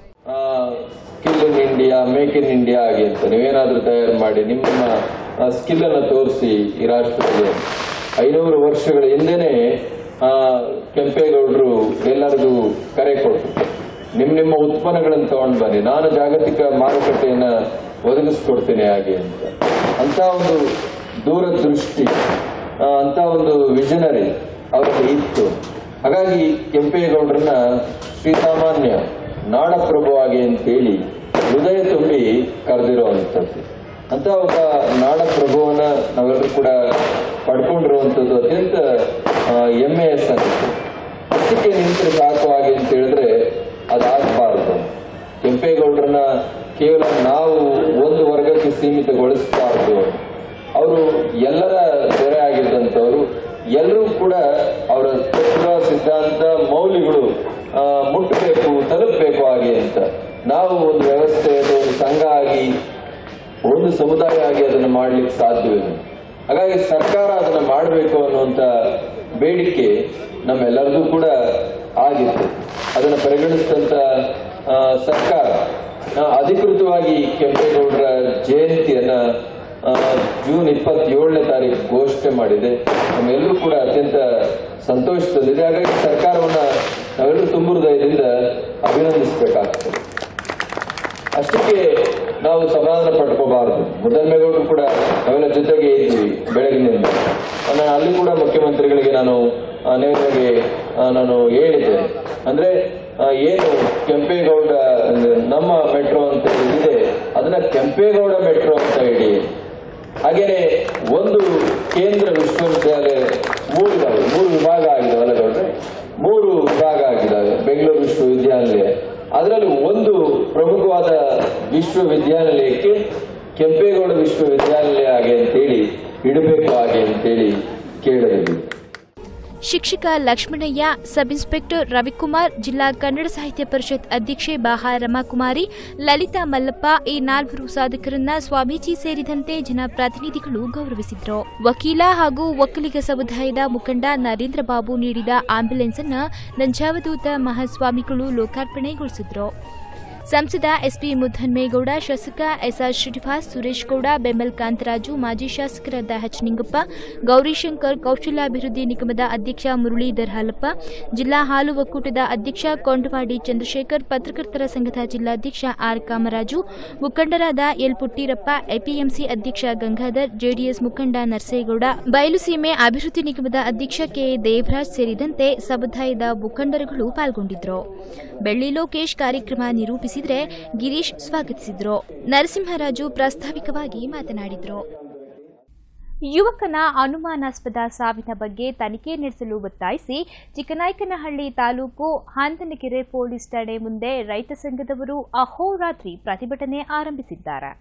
skill in India make in India ಆಗಿ ಅಂತ ನೀವೇನಾದ್ರೂ ತಯಾರು ಮಾಡಿ ನಿಮ್ಮ ಸ್ಕಿಲ್ ಅನ್ನ ತೋರಿಸಿ ಈ ರಾಷ್ಟ್ರಕ್ಕೆ ಐನೂರು ವರ್ಷಗಳ ಹಿಂದೆನೆ ಆ, ಕೆಂಪೇಗೌಡರು ಎಲ್ಲರಿಗೂ ಕರೆ ಕೊಟ್ಟರು ನಿಮ್ ನಿಮ್ಮ ಉತ್ಪನ್ನಗಳನ್ನು ತಗೊಂಡು ಬನ್ನಿ ನಾನು ಜಾಗತಿಕ ಮಾರುಕಟ್ಟೆಯನ್ನ ಒದಗಿಸ್ಕೊಡ್ತೇನೆ ಹಾಗೆ ಅಂತ ಅಂತ ಒಂದು ದೂರದೃಷ್ಟಿ ಆ, ಅಂತ ಒಂದು ವಿಷನರಿ ಅವರಲ್ಲಿ ಇತ್ತು ಹಾಗಾಗಿ ಕೆಂಪೇಗೌಡರನ್ನ ಶ್ರೀಸಾಮಾನ್ಯ ನಾಡಪ್ರಭುವಾಗಿ ಅಂತೇಳಿ ಹೃದಯ ತುಂಬಿ ಕರೆದಿರುವಂಥದ್ದು ಅಂತ ಒಬ್ಬ ನಾಡಪ್ರಭುವನ್ನ ನಾವೆಲ್ಲರೂ ಕೂಡ ಪಡ್ಕೊಂಡಿರುವಂಥದ್ದು ಅತ್ಯಂತ ಆ, ಹೆಮ್ಮೆಯ ಸಂಗತಿ ಅಷ್ಟಕ್ಕೆ ನಿಂತರೆ ಸಾಕು ಹಾಗೆ ಅಂತ ಹೇಳಿದ್ರೆ ಅದಾಗಬಾರದು ಕೆಂಪೇಗೌಡರನ್ನ ಕೇವಲ ನಾವು ಒಂದು ವರ್ಗಕ್ಕೆ ಸೀಮಿತಗೊಳಿಸಬಾರದು ಅವರು ಎಲ್ಲರ ದೊರೆ ಆಗಿದ್ದಂಥವರು ಎಲ್ಲರೂ ಕೂಡ ಅವರ ತತ್ವ ಸಿದ್ಧಾಂತ ಮೌಲ್ಯಗಳು ಆ, ಮುಟ್ಟಬೇಕು ತಲುಪಬೇಕು ಹಾಗೆ ಅಂತ ನಾವು ಒಂದು ವ್ಯವಸ್ಥೆ ಒಂದು ಸಂಘ ಆಗಿ ಒಂದು ಸಮುದಾಯ ಆಗಿ ಅದನ್ನು ಮಾಡ್ಲಿಕ್ಕೆ ಸಾಧ್ಯವಿಲ್ಲ ಹಾಗಾಗಿ ಸರ್ಕಾರ ಅದನ್ನ ಮಾಡಬೇಕು ಅನ್ನುವಂತ ಬೇಡಿಕೆ ನಮ್ಮೆಲ್ಲರದು ಕೂಡ ಆಗಿತ್ತು ಅದನ್ನು ಪರಿಗಣಿಸಿದಂತ ಆ, ಸರ್ಕಾರ ಆ, ಅಧಿಕೃತವಾಗಿ ಕೆಂಪೇಗೌಡರ ಜಯಂತಿಯನ್ನ ಆ, ಜೂನ್ ಇಪ್ಪತ್ತೇಳನೇ ತಾರೀಕು ಘೋಷಣೆ ಮಾಡಿದೆ ನಮ್ಮೆಲ್ಲರೂ ಕೂಡ ಅತ್ಯಂತ ಸಂತೋಷದಲ್ಲಿದೆ ಹಾಗಾಗಿ ಸರ್ಕಾರವನ್ನ ನಾವೆಲ್ಲರೂ ತುಂಬು ಹೃದಯದಿಂದ ಅಭಿನಂದಿಸಬೇಕಾಗ್ತದೆ ಅಷ್ಟಕ್ಕೆ ನಾವು ಸಮಾಧಾನ ಪಡ್ಕೋಬಾರದು ಮುದ್ದನ್ಮೇಗೌಡರು ಕೂಡ ನಾವೆಲ್ಲ ಜೊತೆಗೆ ಇದ್ವಿ ಬೆಳಗಿನಿಂದ ನಾನು ಅಲ್ಲಿ ಕೂಡ ಮುಖ್ಯಮಂತ್ರಿಗಳಿಗೆ ನಾನು ಆ, ನೇರವಾಗಿ ಆ, ನಾನು ಹೇಳಿದ್ದೆ ಅಂದ್ರೆ ಆ, ಏನು ಕೆಂಪೇಗೌಡ ಅಂದ್ರೆ ನಮ್ಮ ಮೆಟ್ರೋ ಅಂತ ಇದೆ ಅದನ್ನ ಕೆಂಪೇಗೌಡ ಮೆಟ್ರೋ ಅಂತ ಇಡಿ ಹಾಗೇನೆ ಒಂದು ಕೇಂದ್ರ ವಿಶ್ವವಿದ್ಯಾಲಯ ಮೂರು ಇದಾವೆ ಮೂರು ವಿಭಾಗ ಆಗಿದಾವಲ್ಲ ಗೌಡ್ರೆ ಮೂರು ವಿಭಾಗ ಆಗಿದ್ದಾವೆ ಬೆಂಗಳೂರು ವಿಶ್ವವಿದ್ಯಾನಿಲಯ ಅದರಲ್ಲಿ ಒಂದು ಪ್ರಮುಖವಾದ ವಿಶ್ವವಿದ್ಯಾನಿಲಯಕ್ಕೆ ಕೆಂಪೇಗೌಡ ವಿಶ್ವವಿದ್ಯಾನಿಲಯ ಹಾಗೆ ಅಂತೇಳಿ ಇಡಬೇಕು ಹಾಗೆ ಅಂತೇಳಿ ಕೇಳಿದ್ವಿ ಶಿಕ್ಷಕ ಲಕ್ಷ್ಮಣಯ್ಯ ಸಬ್ ಇನ್ಸ್ಪೆಕ್ಟರ್ ರವಿಕುಮಾರ್ ಜಿಲ್ಲಾ ಕನ್ನಡ ಸಾಹಿತ್ಯ ಪರಿಷತ್ ಅಧ್ಯಕ್ಷೆ ಬಾಹ ರಮಾಕುಮಾರಿ ಲಲಿತಾ ಮಲ್ಲಪ್ಪ ಈ ನಾಲ್ವರು ಸಾಧಕರನ್ನ ಸ್ವಾಮೀಜಿ ಸೇರಿದಂತೆ ಜನಪ್ರತಿನಿಧಿಗಳು ಗೌರವಿಸಿದ್ರು ವಕೀಲ ಹಾಗೂ ಒಕ್ಕಲಿಗ ಸಮುದಾಯದ ಮುಖಂಡ ನರೇಂದ್ರ ಬಾಬು ನೀಡಿದ ಆಂಬ್ಯುಲೆನ್ಸ್ ಅನ್ನ ನಂಜಾವಧೂತ ಮಹಾಸ್ವಾಮಿಗಳು ಲೋಕಾರ್ಪಣೆಗೊಳಿಸಿದ್ರು ಸಂಸದ ಎಸ್ಪಿ ಮುದ್ದನ್ಮೇಗೌಡ ಶಾಸಕ ಎಸ್ಆರ್ ಶ್ರೀನಿವಾಸ್ ಸುರೇಶ್ ಗೌಡ ಬೆಮ್ಮಲ್ ಕಾಂತರಾಜು ಮಾಜಿ ಶಾಸಕರಾದ ಎಚ್ ನಿಂಗಪ್ಪ ಗೌರಿಶಂಕರ್ ಕೌಶಲ್ಯಾಭಿವೃದ್ಧಿ ನಿಗಮದ ಅಧ್ಯಕ್ಷ ಮುರಳೀಧರ್ ಹಾಲಪ್ಪ ಜಿಲ್ಲಾ ಹಾಲು ಒಕ್ಕೂಟದ ಅಧ್ಯಕ್ಷ ಕೊಂಡವಾಡಿ ಚಂದ್ರಶೇಖರ್ ಪತ್ರಕರ್ತರ ಸಂಘದ ಜಿಲ್ಲಾಧ್ಯಕ್ಷ ಆರ್ ಕಾಮರಾಜು ಮುಖಂಡರಾದ ಎಲ್ ಪುಟ್ಟೀರಪ್ಪ ಎಪಿಎಂಸಿ ಅಧ್ಯಕ್ಷ ಗಂಗಾಧರ್ ಜೆಡಿಎಸ್ ಮುಖಂಡ ನರಸೇಗೌಡ ಬಯಲುಸೀಮೆ ಅಭಿವೃದ್ಧಿ ನಿಗಮದ ಅಧ್ಯಕ್ಷ ಕೆ ದೇವರಾಜ್ ಸೇರಿದಂತೆ ಸಮುದಾಯದ ಮುಖಂಡರುಗಳು ಪಾಲ್ಗೊಂಡಿದ್ರು ಬೆಳ್ಳಿ ಲೋಕೇಶ್ ಕಾರ್ಯಕ್ರಮ ನಿರೂಪಿಸಿದ್ರೆ ಗಿರೀಶ್ ಸ್ವಾಗತಿಸಿದ್ರು ನರಸಿಂಹರಾಜು ಪ್ರಾಸ್ತಾವಿಕವಾಗಿ ಮಾತನಾಡಿದ್ರು ಯುವಕನ ಅನುಮಾನಾಸ್ಪದ ಸಾವಿನ ಬಗ್ಗೆ ತನಿಖೆ ನಡೆಸಲು ಒತ್ತಾಯಿಸಿ ಚಿಕ್ಕನಾಯಕನಹಳ್ಳಿ ತಾಲೂಕು ಹಾಂತನಕೆರೆ ಪೊಲೀಸ್ ಠಾಣೆ ಮುಂದೆ ರೈತ ಸಂಘದವರು ಅಹೋರಾತ್ರಿ ಪ್ರತಿಭಟನೆ ಆರಂಭಿಸಿದ್ದಾರೆ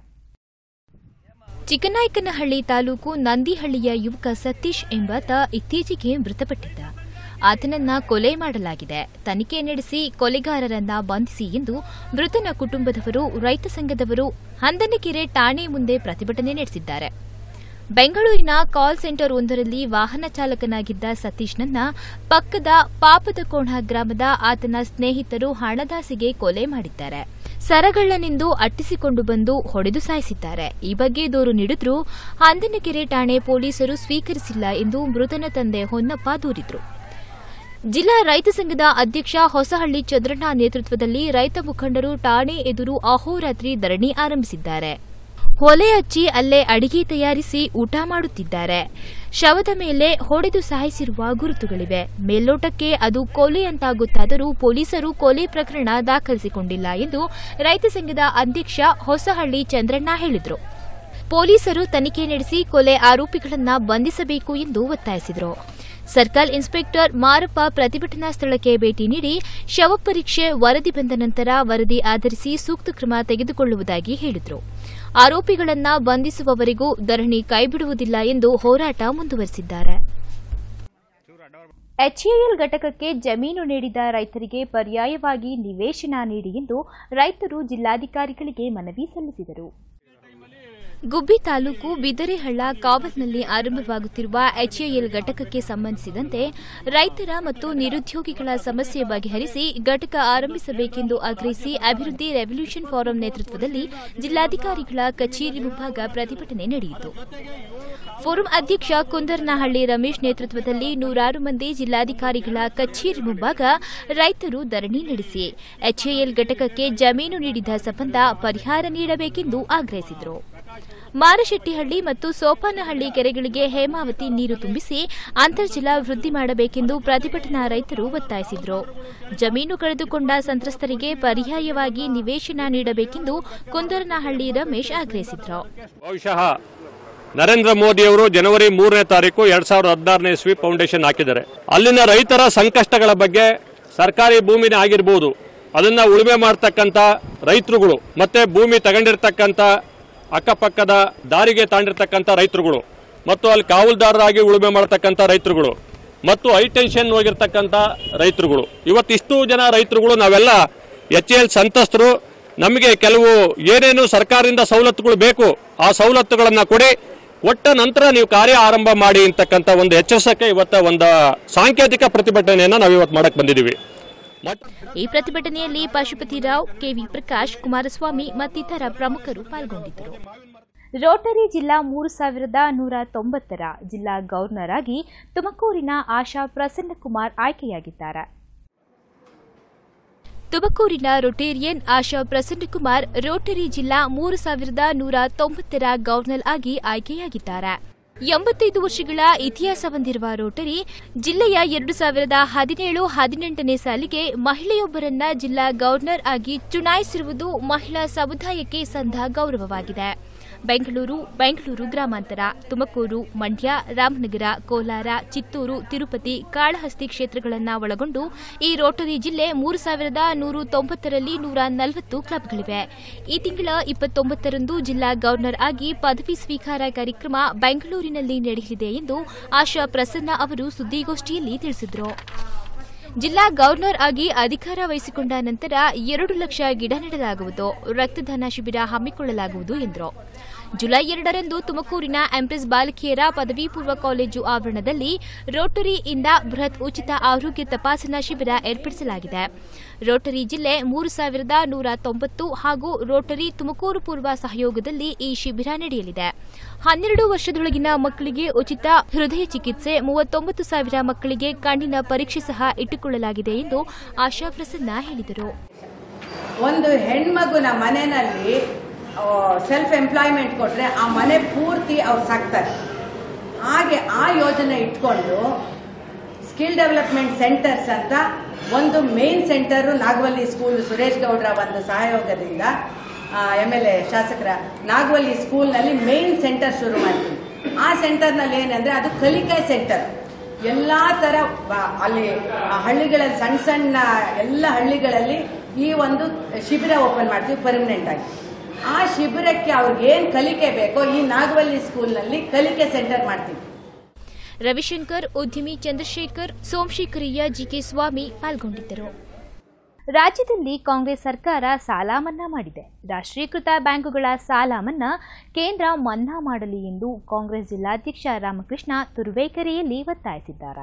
ಚಿಕ್ಕನಾಯಕನಹಳ್ಳಿ ತಾಲೂಕು ನಂದಿಹಳ್ಳಿಯ ಯುವಕ ಸತೀಶ್ ಎಂಬಾತ ಇತ್ತೀಚೆಗೆ ಮೃತಪಟ್ಟಿದ್ದ ಆತನನ್ನ ಕೊಲೆ ಮಾಡಲಾಗಿದೆ ತನಿಖೆ ನಡೆಸಿ ಕೊಲೆಗಾರರನ್ನ ಬಂಧಿಸಿ ಎಂದು ಮೃತನ ಕುಟುಂಬದವರು ರೈತ ಸಂಘದವರು ಹಂದನಕೆರೆ ಠಾಣೆ ಮುಂದೆ ಪ್ರತಿಭಟನೆ ನಡೆಸಿದ್ದಾರೆ ಬೆಂಗಳೂರಿನ ಕಾಲ್ ಸೆಂಟರ್ ಒಂದರಲ್ಲಿ ವಾಹನ ಚಾಲಕನಾಗಿದ್ದ ಸತೀಶ್ನನ್ನ ಪಕ್ಕದ ಪಾಪದಕೋಣ ಗ್ರಾಮದ ಆತನ ಸ್ನೇಹಿತರು ಹಣದಾಸೆಗೆ ಕೊಲೆ ಮಾಡಿದ್ದಾರೆ ಸರಗಳ್ಳನೆಂದು ಅಟ್ಟಿಸಿಕೊಂಡು ಬಂದು ಹೊಡೆದು ಸಾಯಿಸಿದ್ದಾರೆ ಈ ಬಗ್ಗೆ ದೂರು ನೀಡಿದ್ರೂ ಹಂದನಕೆರೆ ಠಾಣೆ ಪೊಲೀಸರು ಸ್ವೀಕರಿಸಿಲ್ಲ ಎಂದು ಮೃತನ ತಂದೆ ಹೊನ್ನಪ್ಪ ದೂರಿದ್ರು ಜಿಲ್ಲಾ ರೈತ ಸಂಘದ ಅಧ್ಯಕ್ಷ ಹೊಸಹಳ್ಳಿ ಚಂದ್ರಣ್ಣ ನೇತೃತ್ವದಲ್ಲಿ ರೈತ ಮುಖಂಡರು ಠಾಣೆ ಎದುರು ಅಹೋರಾತ್ರಿ ಧರಣಿ ಆರಂಭಿಸಿದ್ದಾರೆ ಹೊಲೆ ಹಚ್ಚಿ ಅಲ್ಲೇ ಅಡಿಗೆ ತಯಾರಿಸಿ ಊಟ ಮಾಡುತ್ತಿದ್ದಾರೆ ಶವದ ಮೇಲೆ ಹೊಡೆದು ಸಾಯಿಸಿರುವ ಗುರುತುಗಳಿವೆ ಮೇಲ್ನೋಟಕ್ಕೆ ಅದು ಕೊಲೆ ಅಂತ ಗೊತ್ತಾದರೂ ಪೊಲೀಸರು ಕೊಲೆ ಪ್ರಕರಣ ದಾಖಲಿಸಿಕೊಂಡಿಲ್ಲ ಎಂದು ರೈತ ಸಂಘದ ಅಧ್ಯಕ್ಷ ಹೊಸಹಳ್ಳಿ ಚಂದ್ರಣ್ಣ ಹೇಳಿದರು ಪೊಲೀಸರು ತನಿಖೆ ನಡೆಸಿ ಕೊಲೆ ಆರೋಪಿಗಳನ್ನ ಬಂಧಿಸಬೇಕು ಎಂದು ಒತ್ತಾಯಿಸಿದರು ಸರ್ಕಲ್ ಇನ್ಸ್ಪೆಕ್ಟರ್ ಮಾರಪ್ಪ ಪ್ರತಿಭಟನಾ ಸ್ಥಳಕ್ಕೆ ಭೇಟಿ ನೀಡಿ ಶವ ಪರೀಕ್ಷೆ ವರದಿ ಬಂದ ನಂತರ ವರದಿ ಆಧರಿಸಿ ಸೂಕ್ತ ಕ್ರಮ ತೆಗೆದುಕೊಳ್ಳುವುದಾಗಿ ಹೇಳಿದರು ಆರೋಪಿಗಳನ್ನ ಬಂಧಿಸುವವರೆಗೂ ಧರಣಿ ಕೈಬಿಡುವುದಿಲ್ಲ ಎಂದು ಹೋರಾಟ ಮುಂದುವರೆಸಿದ್ದಾರೆ ಎಚ್ಎಎಲ್ ಘಟಕಕ್ಕೆ ಜಮೀನು ನೀಡಿದ ರೈತರಿಗೆ ಪರ್ಯಾಯವಾಗಿ ನಿವೇಶನ ನೀಡಿ ಎಂದು ರೈತರು ಜಿಲ್ಲಾಧಿಕಾರಿಗಳಿಗೆ ಮನವಿ ಸಲ್ಲಿಸಿದರು ಗುಬ್ಬಿ ತಾಲೂಕು ಬಿದರೆಹಳ್ಳ ಕಾವಲ್ನಲ್ಲಿ ಆರಂಭವಾಗುತ್ತಿರುವ ಎಚ್ಎಎಲ್ ಘಟಕಕ್ಕೆ ಸಂಬಂಧಿಸಿದಂತೆ ರೈತರ ಮತ್ತು ನಿರುದ್ಯೋಗಿಗಳ ಸಮಸ್ಯೆ ಬಗೆಹರಿಸಿ ಘಟಕ ಆರಂಭಿಸಬೇಕೆಂದು ಆಗ್ರಹಿಸಿ ಅಭಿವೃದ್ಧಿ ರೆವಲ್ಯೂಷನ್ ಫಾರಂ ನೇತೃತ್ವದಲ್ಲಿ ಜಿಲ್ಲಾಧಿಕಾರಿಗಳ ಕಚೇರಿ ಮುಂಭಾಗ ಪ್ರತಿಭಟನೆ ನಡೆಯಿತು ಫೋರಂ ಅಧ್ಯಕ್ಷ ಕುಂದರ್ನಹಳ್ಳಿ ರಮೇಶ್ ನೇತೃತ್ವದಲ್ಲಿ ನೂರಾರು ಮಂದಿ ಜಿಲ್ಲಾಧಿಕಾರಿಗಳ ಕಚೇರಿ ಮುಂಭಾಗ ರೈತರು ಧರಣಿ ನಡೆಸಿ ಎಚ್ಎಎಲ್ ಘಟಕಕ್ಕೆ ಜಮೀನು ನೀಡಿದ ಸಂಬಂಧ ಪರಿಹಾರ ನೀಡಬೇಕೆಂದು ಆಗ್ರಹಿಸಿದರು ಮಾರಶೆಟ್ಟಿಹಳ್ಳಿ ಮತ್ತು ಸೋಪಾನಹಳ್ಳಿ ಕೆರೆಗಳಿಗೆ ಹೇಮಾವತಿ ನೀರು ತುಂಬಿಸಿ ಅಂತರ್ಜಲ ವೃದ್ಧಿ ಮಾಡಬೇಕೆಂದು ಪ್ರತಿಭಟನಾ ರೈತರು ಒತ್ತಾಯಿಸಿದರು ಜಮೀನು ಕಳೆದುಕೊಂಡ ಸಂತ್ರಸ್ತರಿಗೆ ಪರ್ಯಾಯವಾಗಿ ನಿವೇಶನ ನೀಡಬೇಕೆಂದು ಕುಂದರನಹಳ್ಳಿ ರಮೇಶ್ ಆಗ್ರಹಿಸಿದರು ಬಹುಶಃ ನರೇಂದ್ರ ಮೋದಿ ಅವರು ಜನವರಿ ಮೂರನೇ ತಾರೀಕು ಎರಡ್ ಸಾವಿರದ ಹದಿನಾರನೇ ಇಸ್ವಿ ಫೌಂಡೇಶನ್ ಹಾಕಿದ್ದಾರೆ ಅಲ್ಲಿನ ರೈತರ ಸಂಕಷ್ಟಗಳ ಬಗ್ಗೆ ಸರ್ಕಾರಿ ಭೂಮಿನೇ ಆಗಿರ್ಬೋದು ಅದನ್ನ ಉಳುಮೆ ಮಾಡ್ತಕ್ಕಂಥ ರೈತರುಗಳು ಮತ್ತೆ ಭೂಮಿ ತಗೊಂಡಿರ್ತಕ್ಕಂಥ ಅಕ್ಕಪಕ್ಕದ ದಾರಿಗೆ ತಾಂಡಿರ್ತಕ್ಕಂಥ ರೈತರುಗಳು ಮತ್ತು ಅಲ್ಲಿ ಕಾವಲ್ದಾರರಾಗಿ ಉಳುಮೆ ಮಾಡ್ತಕ್ಕಂಥ ರೈತರುಗಳು ಮತ್ತು ಹೈ ಟೆನ್ಷನ್ ಹೋಗಿರ್ತಕ್ಕಂಥ ರೈತರುಗಳು ಇವತ್ತಿಷ್ಟು ಜನ ರೈತರುಗಳು ನಾವೆಲ್ಲ ಎಚ್ ಎಲ್ ಸಂತಸ್ತರು ನಮಗೆ ಕೆಲವು ಏನೇನು ಸರ್ಕಾರದಿಂದ ಸವಲತ್ತುಗಳು ಬೇಕು ಆ ಸವಲತ್ತುಗಳನ್ನ ಕೊಡಿ ಕೊಟ್ಟ ನಂತರ ನೀವು ಕಾರ್ಯ ಆರಂಭ ಮಾಡಿ ಅಂತಕ್ಕಂಥ ಒಂದು ಎಚ್ಚರಿಸಕ್ಕೆ ಇವತ್ತ ಒಂದು ಸಾಂಕೇತಿಕ ಪ್ರತಿಭಟನೆಯನ್ನ ನಾವು ಇವತ್ತು ಮಾಡಕ್ ಬಂದಿದ್ದೀವಿ ಮತ್- ಈ ಪ್ರತಿಭಟನೆಯಲ್ಲಿ ಪಶುಪತಿರಾವ್ ಕೆವಿ ಪ್ರಕಾಶ್ ಕುಮಾರಸ್ವಾಮಿ ಮತ್ತಿತರ ಪ್ರಮುಖರು ಪಾಲ್ಗೊಂಡಿದ್ದರು ರೋಟರಿ ಜಿಲ್ಲಾ ಮೂರು ಸಾವಿರದ ನೂರ ತೊಂಬತ್ತರ ಜಿಲ್ಲಾ ಗವರ್ನರ್ ಆಗಿ ತುಮಕೂರಿನ ಆಶಾ ಪ್ರಸನ್ನಕುಮಾರ್ ಆಯ್ಕೆಯಾಗಿದ್ದಾರೆ ತುಮಕೂರಿನ ರೊಟೇರಿಯನ್ ಆಶಾ ಪ್ರಸನ್ನಕುಮಾರ್ ರೋಟರಿ ಜಿಲ್ಲಾ ಮೂರು ಸಾವಿರದ ನೂರ ತೊಂಬತ್ತರ ಗವರ್ನರ್ ಆಗಿ ಆಯ್ಕೆಯಾಗಿದ್ದಾರೆ ಎಂಬತ್ತೈದು ವರ್ಷಗಳ ಇತಿಹಾಸ ಹೊಂದಿರುವ ರೋಟರಿ ಜಿಲ್ಲೆಯ ಎರಡು ಸಾವಿರದ ಹದಿನೇಳು ಹದಿನೆಂಟನೇ ಸಾಲಿಗೆ ಮಹಿಳೆಯೊಬ್ಬರನ್ನ ಜಿಲ್ಲಾ ಗವರ್ನರ್ ಆಗಿ ಚುನಾಯಿಸಿರುವುದು ಮಹಿಳಾ ಸಮುದಾಯಕ್ಕೆ ಸಂದ ಗೌರವವಾಗಿದೆ ಬೆಂಗಳೂರು ಬೆಂಗಳೂರು ಗ್ರಾಮಾಂತರ ತುಮಕೂರು ಮಂಡ್ಯ ರಾಮನಗರ ಕೋಲಾರ ಚಿತ್ತೂರು ತಿರುಪತಿ ಕಾಳಹಸ್ತಿ ಕ್ಷೇತ್ರಗಳನ್ನು ಒಳಗೊಂಡು ಈ ರೋಟರಿ ಜಿಲ್ಲೆ ಮೂರು ಸಾವಿರದ ನೂರ ತೊಂಬತ್ತರಲ್ಲಿ ನೂರ ನಲವತ್ತು ಕ್ಲಬ್ಗಳಿವೆ ಈ ತಿಂಗಳ ಇಪ್ಪತ್ತೊಂಬತ್ತರಂದು ಜಿಲ್ಲಾ ಗವರ್ನರ್ ಆಗಿ ಪದವಿ ಸ್ವೀಕಾರ ಕಾರ್ಯಕ್ರಮ ಬೆಂಗಳೂರಿನಲ್ಲಿ ನಡೆಯಲಿದೆ ಎಂದು ಆಶಾ ಪ್ರಸನ್ನ ಅವರು ಸುದ್ದಿಗೋಷ್ಠಿಯಲ್ಲಿ ತಿಳಿಸಿದರು ಜಿಲ್ಲಾ ಗವರ್ನರ್ ಆಗಿ ಅಧಿಕಾರ ವಹಿಸಿಕೊಂಡ ನಂತರ ಎರಡು ಲಕ್ಷ ಗಿಡ ನೆಡಲಾಗುವುದು ರಕ್ತದಾನ ಶಿಬಿರ ಹಮ್ಮಿಕೊಳ್ಳಲಾಗುವುದು ಎಂದರು ಜುಲೈ ಎರಡರಂದು ತುಮಕೂರಿನ ಎಂಪ್ರೆಸ್ ಬಾಲಕಿಯರ ಪದವಿ ಪೂರ್ವ ಕಾಲೇಜು ಆವರಣದಲ್ಲಿ ರೋಟರಿ ಇಂದ ಬೃಹತ್ ಉಚಿತ ಆರೋಗ್ಯ ತಪಾಸಣಾ ಶಿಬಿರ ಏರ್ಪಡಿಸಲಾಗಿದೆ ರೋಟರಿ ಜಿಲ್ಲೆ ಮೂರು ಸಾವಿರದ ನೂರ ತೊಂಬತ್ತು ಹಾಗೂ ರೋಟರಿ ತುಮಕೂರು ಪೂರ್ವ ಸಹಯೋಗದಲ್ಲಿ ಈ ಶಿಬಿರ ನಡೆಯಲಿದೆ ಹನ್ನೆರಡು ವರ್ಷದೊಳಗಿನ ಮಕ್ಕಳಿಗೆ ಉಚಿತ ಹೃದಯ ಚಿಕಿತ್ಸೆ ಮೂವತ್ತೊಂಬತ್ತು ಸಾವಿರ ಮಕ್ಕಳಿಗೆ ಕಣ್ಣಿನ ಪರೀಕ್ಷೆ ಸಹ ಇಟ್ಟುಕೊಳ್ಳಲಾಗಿದೆ ಎಂದು ಆಶಾ ಪ್ರಸನ್ನ ಹೇಳಿದರು ಒಂದು ಹೆಣ್ಮಗುನ ಮನೆಯಲ್ಲಿ ಸೆಲ್ಫ್ ಎಂಪ್ಲಾಯ್ಮೆಂಟ್ ಕೊಟ್ಟರೆ ಆ ಮನೆ ಪೂರ್ತಿ ಅವ್ರು ಸಾಕ್ತಾರೆ ಹಾಗೆ ಆ ಯೋಜನೆ ಇಟ್ಕೊಂಡು ಸ್ಕಿಲ್ ಡೆವಲಪ್ಮೆಂಟ್ ಸೆಂಟರ್ಸ್ ಅಂತ ಒಂದು main centre Nagavalli school Suresh ಗೌಡ್ರ ಒಂದು ಸಹಯೋಗದಿಂದ ಎಮ್ ಎಲ್ ಎ ಶಾಸಕರ ನಾಗವಲ್ಲಿ ಸ್ಕೂಲ್ನಲ್ಲಿ ಮೇನ್ ಸೆಂಟರ್ ಶುರು ಮಾಡ್ತೀವಿ ಆ ಸೆಂಟರ್ನಲ್ಲಿ ಏನಂದ್ರೆ ಅದು ಕಲಿಕಾ ಸೆಂಟರ್ ಎಲ್ಲ ಥರ ಬ- ಅಲ್ಲಿ ಆ ಹಳ್ಳಿಗಳಲ್ಲಿ ಸಣ್ಣ ಸಣ್ಣ ಎಲ್ಲ ಹಳ್ಳಿಗಳಲ್ಲಿ ಈ ಒಂದು ಶಿಬಿರ ಓಪನ್ ಮಾಡ್ತೀವಿ ಪರ್ಮನೆಂಟ್ ಆಗಿ ಆ ಶಿಬಿರಕ್ಕೆ ಅವ್ರಿಗೆ ಏನು ಕಲಿಕೆ ಬೇಕೋ ಈ ನಾಗವಲ್ಲಿ ಸ್ಕೂಲ್ನಲ್ಲಿ ಕಲಿಕೆ ಸೆಂಟರ್ ಮಾಡ್ತೀವಿ ರವಿಶಂಕರ್ ಉದ್ಯಮಿ ಚಂದ್ರಶೇಖರ್ ಸೋಮಶೇಖರಯ್ಯ ಜಿಕೆ ಸ್ವಾಮಿ ಪಾಲ್ಗೊಂಡಿದ್ದರು ರಾಜ್ಯದಲ್ಲಿ ಕಾಂಗ್ರೆಸ್ ಸರ್ಕಾರ ಸಾಲ ಮನ್ನಾ ಮಾಡಿದೆ ರಾಷ್ಟ್ರೀಕೃತ ಬ್ಯಾಂಕುಗಳ ಸಾಲ ಮನ್ನಾ ಕೇಂದ್ರ ಮನ್ನಾ ಮಾಡಲಿ ಎಂದು ಕಾಂಗ್ರೆಸ್ ಜಿಲ್ಲಾಧ್ಯಕ್ಷ ರಾಮಕೃಷ್ಣ ತುರುವೇಕೆರೆಯಲ್ಲಿ ಒತ್ತಾಯಿಸಿದ್ದಾರೆ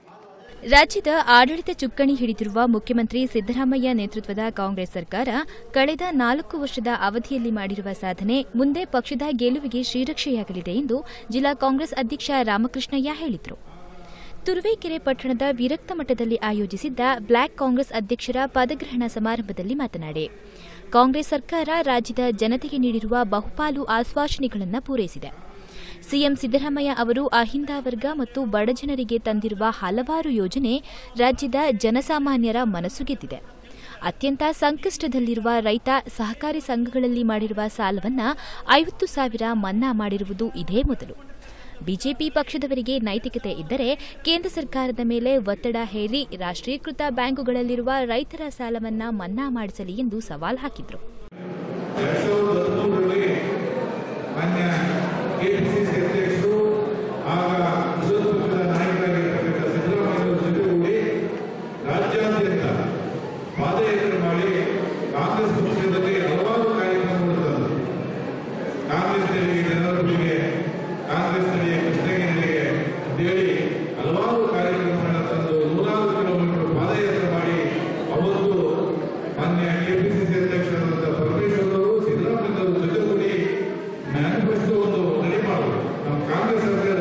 ರಾಜ್ಯದ ಆಡಳಿತ ಚುಕ್ಕಾಣಿ ಹಿಡಿದಿರುವ ಮುಖ್ಯಮಂತ್ರಿ ಸಿದ್ದರಾಮಯ್ಯ ನೇತೃತ್ವದ ಕಾಂಗ್ರೆಸ್ ಸರ್ಕಾರ ಕಳೆದ ನಾಲ್ಕು ವರ್ಷದ ಅವಧಿಯಲ್ಲಿ ಮಾಡಿರುವ ಸಾಧನೆ ಮುಂದೆ ಪಕ್ಷದ ಗೆಲುವಿಗೆ ಶ್ರೀರಕ್ಷೆಯಾಗಲಿದೆ ಎಂದು ಜಿಲ್ಲಾ ಕಾಂಗ್ರೆಸ್ ಅಧ್ಯಕ್ಷ ರಾಮಕೃಷ್ಣಯ್ಯ ಹೇಳಿದರು ತುರುವೇಕೆರೆ ಪಟ್ಟಣದ ವಿರಕ್ತ ಮಠದಲ್ಲಿ ಆಯೋಜಿಸಿದ್ದ ಬ್ಲಾಕ್ ಕಾಂಗ್ರೆಸ್ ಅಧ್ಯಕ್ಷರ ಪದಗ್ರಹಣ ಸಮಾರಂಭದಲ್ಲಿ ಮಾತನಾಡಿ ಕಾಂಗ್ರೆಸ್ ಸರ್ಕಾರ ರಾಜ್ಯದ ಜನತೆಗೆ ನೀಡಿರುವ ಬಹುಪಾಲು ಆಶ್ವಾಸನೆಗಳನ್ನು ಪೂರೈಸಿದೆ ಸಿಎಂ ಸಿದ್ದರಾಮಯ್ಯ ಅವರು ಅಹಿಂದ ವರ್ಗ ಮತ್ತು ಬಡಜನರಿಗೆ ತಂದಿರುವ ಹಲವಾರು ಯೋಜನೆ ರಾಜ್ಯದ ಜನಸಾಮಾನ್ಯರ ಮನಸ್ಸು ಗೆದ್ದಿದೆ ಅತ್ಯಂತ ಸಂಕಷ್ಟದಲ್ಲಿರುವ ರೈತ ಸಹಕಾರಿ ಸಂಘಗಳಲ್ಲಿ ಮಾಡಿರುವ ಸಾಲವನ್ನ ಐವತ್ತು ಸಾವಿರ ಮನ್ನಾ ಮಾಡಿರುವುದು ಇದೇ ಮೊದಲು ಬಿಜೆಪಿ ಪಕ್ಷದವರಿಗೆ ನೈತಿಕತೆ ಇದ್ದರೆ ಕೇಂದ್ರ ಸರ್ಕಾರದ ಮೇಲೆ ಒತ್ತಡ ಹೇರಿ ರಾಷ್ಟ್ರೀಕೃತ ಬ್ಯಾಂಕುಗಳಲ್ಲಿರುವ ರೈತರ ಸಾಲವನ್ನ ಮನ್ನಾ ಮಾಡಿಸಲಿ ಎಂದು ಸವಾಲ್ ಹಾಕಿದರು ಎರಡ್ ಸಾವಿರದ ಹದಿಮೂರರಲ್ಲಿ ಮಾನ್ಯ ಕೆಪಿಸಿಸಿ ಅಧ್ಯಕ್ಷರು ಆಗ ವಿರೋಧ ಪಕ್ಷದ ನಾಯಕರಾಗಿರ್ತಕ್ಕಂಥ ಸಿದ್ದರಾಮಯ್ಯ ಜೊತೆಗೂಡಿ ರಾಜ್ಯಾದ್ಯಂತ ಪಾದಯಾತ್ರೆ ಮಾಡಿ ಕಾಂಗ್ರೆಸ್ ಪಕ್ಷದಲ್ಲಿ ಹಲವಾರು ಕಾರ್ಯಕ್ರಮಗಳು ತಂದರು ಕಾಂಗ್ರೆಸ್ನಲ್ಲಿ ಜನರಿಗೆ ಕಾಂಗ್ರೆಸ್ನಲ್ಲಿ ಕೃಷ್ಣಗಿರಿಗೆ ಅಂತೇಳಿ ಹಲವಾರು ಕಾರ್ಯಕ್ರಮಗಳನ್ನು ತಂದು ನೂರಾರು ಕಿಲೋಮೀಟರ್ ಪಾದಯಾತ್ರೆ ಮಾಡಿ ಅವತ್ತು ಮಾನ್ಯ ಕೆಪಿಸಿಸಿ ಅಧ್ಯಕ್ಷರಾದಂಥ ಪರಮೇಶ್ವರ್ ಅವರು ಸಿದ್ದರಾಮಯ್ಯ ಅವರು ಜೊತೆಗೂಡಿ ಮ್ಯಾನಿಫೆಸ್ಟೋ ಒಂದು ರೆಡಿ ಮಾಡೋದು ನಮ್ಮ ಕಾಂಗ್ರೆಸ್ ಸರ್ಕಾರ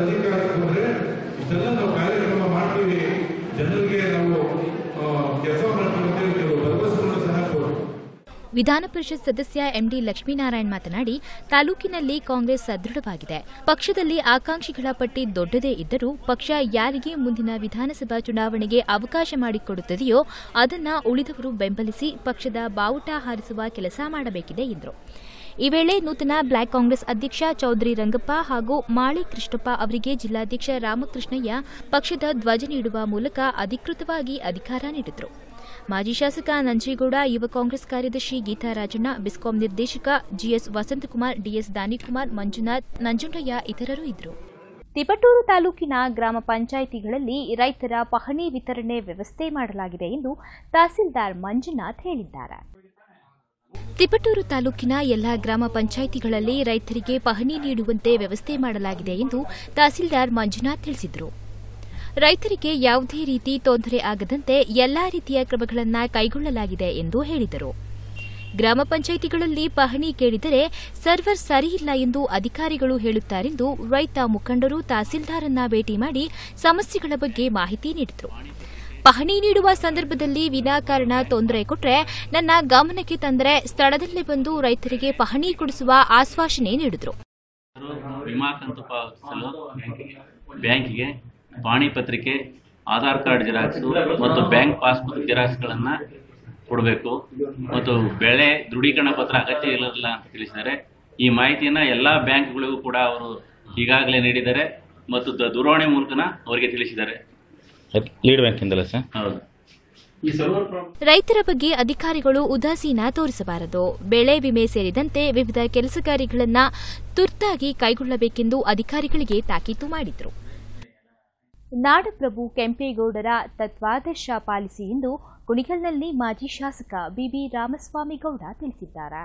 ವಿಧಾನ ಪರಿಷತ್ ಸದಸ್ಯ ಎಂಡಿ ಲಕ್ಷ್ಮೀನಾರಾಯಣ್ ಮಾತನಾಡಿ ತಾಲೂಕಿನಲ್ಲಿ ಕಾಂಗ್ರೆಸ್ ಸದೃಢವಾಗಿದೆ ಪಕ್ಷದಲ್ಲಿ ಆಕಾಂಕ್ಷಿಗಳ ಪಟ್ಟಿ ದೊಡ್ಡದೇ ಇದ್ದರೂ ಪಕ್ಷ ಯಾರಿಗೆ ಮುಂದಿನ ವಿಧಾನಸಭಾ ಚುನಾವಣೆಗೆ ಅವಕಾಶ ಮಾಡಿಕೊಡುತ್ತದೆಯೋ ಅದನ್ನ ಉಳಿದವರು ಬೆಂಬಲಿಸಿ ಪಕ್ಷದ ಬಾವುಟ ಹಾರಿಸುವ ಕೆಲಸ ಮಾಡಬೇಕಿದೆ ಎಂದರು ಈ ವೇಳೆ ನೂತನ ಬ್ಲಾಕ್ ಕಾಂಗ್ರೆಸ್ ಅಧ್ಯಕ್ಷ ಚೌಧರಿ ರಂಗಪ್ಪ ಹಾಗೂ ಮಾಳಿ ಕೃಷ್ಣಪ್ಪ ಅವರಿಗೆ ಜಿಲ್ಲಾಧ್ಯಕ್ಷ ರಾಮಕೃಷ್ಣಯ್ಯ ಪಕ್ಷದ ಧ್ವಜ ನೀಡುವ ಮೂಲಕ ಅಧಿಕೃತವಾಗಿ ಅಧಿಕಾರ ನೀಡಿದರು ಮಾಜಿ ಶಾಸಕ ನಂಜೇಗೌಡ ಯುವ ಕಾಂಗ್ರೆಸ್ ಕಾರ್ಯದರ್ಶಿ ಗೀತಾ ರಾಜಣ್ಣ ಬಿಸ್ಕಾಂ ನಿರ್ದೇಶಕ ಜಿಎಸ್ ವಸಂತಕುಮಾರ್ ಡಿಎಸ್ ದಾನಿಕುಮಾರ್ ಮಂಜುನಾಥ್ ನಂಜುಂಡಯ್ಯ ಇತರರು ಇದ್ದರು ತಿಪಟೂರು ತಾಲೂಕಿನ ಗ್ರಾಮ ಪಂಚಾಯಿತಿಗಳಲ್ಲಿ ರೈತರ ಪಹಣಿ ವಿತರಣೆ ವ್ಯವಸ್ಥೆ ಮಾಡಲಾಗಿದೆ ಎಂದು ತಹಸೀಲ್ದಾರ್ ಮಂಜುನಾಥ್ ಹೇಳಿದ್ದಾರೆ ತಿಪಟೂರು ತಾಲೂಕಿನ ಎಲ್ಲಾ ಗ್ರಾಮ ಪಂಚಾಯಿತಿಗಳಲ್ಲಿ ರೈತರಿಗೆ ಪಹಣಿ ನೀಡುವಂತೆ ವ್ಯವಸ್ಥೆ ಮಾಡಲಾಗಿದೆ ಎಂದು ತಹಸೀಲ್ದಾರ್ ಮಂಜುನಾಥ್ ತಿಳಿಸಿದರು ರೈತರಿಗೆ ಯಾವುದೇ ರೀತಿ ತೊಂದರೆ ಆಗದಂತೆ ಎಲ್ಲಾ ರೀತಿಯ ಕ್ರಮಗಳನ್ನು ಕೈಗೊಳ್ಳಲಾಗಿದೆ ಎಂದು ಹೇಳಿದರು ಗ್ರಾಮ ಪಂಚಾಯಿತಿಗಳಲ್ಲಿ ಪಹಣಿ ಕೇಳಿದರೆ ಸರ್ವರ್ ಸರಿಯಿಲ್ಲ ಎಂದು ಅಧಿಕಾರಿಗಳು ಹೇಳುತ್ತಾರೆಂದು ರೈತ ಮುಖಂಡರು ತಹಸೀಲ್ದಾರನ್ನ ಭೇಟಿ ಮಾಡಿ ಸಮಸ್ಯೆಗಳ ಬಗ್ಗೆ ಮಾಹಿತಿ ನೀಡಿದರು ಪಹಣಿ ನೀಡುವ ಸಂದರ್ಭದಲ್ಲಿ ವಿನಾಕಾರಣ ತೊಂದರೆ ಕೊಟ್ಟರೆ ನನ್ನ ಗಮನಕ್ಕೆ ತಂದರೆ ಸ್ಥಳದಲ್ಲೇ ಬಂದು ರೈತರಿಗೆ ಪಹಣಿ ಕೊಡಿಸುವ ಆಶ್ವಾಸನೆ ನೀಡಿದರು ವಿಮಾ ಕಂತು ಪಾವತಿಸಲು ಬ್ಯಾಂಕಿಗೆ ಪಾಣಿ ಪತ್ರಿಕೆ ಆಧಾರ್ ಕಾರ್ಡ್ ಜೆರಾಕ್ಸ್ ಮತ್ತು ಬ್ಯಾಂಕ್ ಪಾಸ್ಬುಕ್ ಜೆರಾಕ್ಸ್ಗಳನ್ನು ಕೊಡಬೇಕು ಮತ್ತು ಬೆಳೆ ದೃಢೀಕರಣ ಪತ್ರ ಅಗತ್ಯ ಇರಲಿಲ್ಲ ಅಂತ ತಿಳಿಸಿದ್ದಾರೆ ಈ ಮಾಹಿತಿಯನ್ನು ಎಲ್ಲ ಬ್ಯಾಂಕ್ಗಳಿಗೂ ಕೂಡ ಅವರು ಈಗಾಗಲೇ ನೀಡಿದ್ದಾರೆ ಮತ್ತು ದ- ದೂರವಾಣಿ ಮೂಲಕನ ಅವರಿಗೆ ತಿಳಿಸಿದ್ದಾರೆ ಲೀಡ್ ಬ್ಯಾಂಕಿಂದಲ್ಲ ಸರ್ ಹೌದು ಈ ಸರ್ವರ್ ರೈತರ ಬಗ್ಗೆ ಅಧಿಕಾರಿಗಳು ಉದಾಸೀನ ತೋರಿಸಬಾರದು ಬೆಳೆ ವಿಮೆ ಸೇರಿದಂತೆ ವಿವಿಧ ಕೆಲಸ ಕಾರ್ಯಗಳನ್ನು ತುರ್ತಾಗಿ ಕೈಗೊಳ್ಳಬೇಕೆಂದು ಅಧಿಕಾರಿಗಳಿಗೆ ತಾಕೀತು ಮಾಡಿದರು ನಾಡಪ್ರಭು ಕೆಂಪೇಗೌಡರ ತತ್ವಾದರ್ಶ ಪಾಲಿಸಿ ಎಂದು ಕುಣಿಗಲ್ನಲ್ಲಿ ಮಾಜಿ ಶಾಸಕ ಬಿಬಿ ರಾಮಸ್ವಾಮಿ ಗೌಡ ತಿಳಿಸಿದ್ದಾರೆ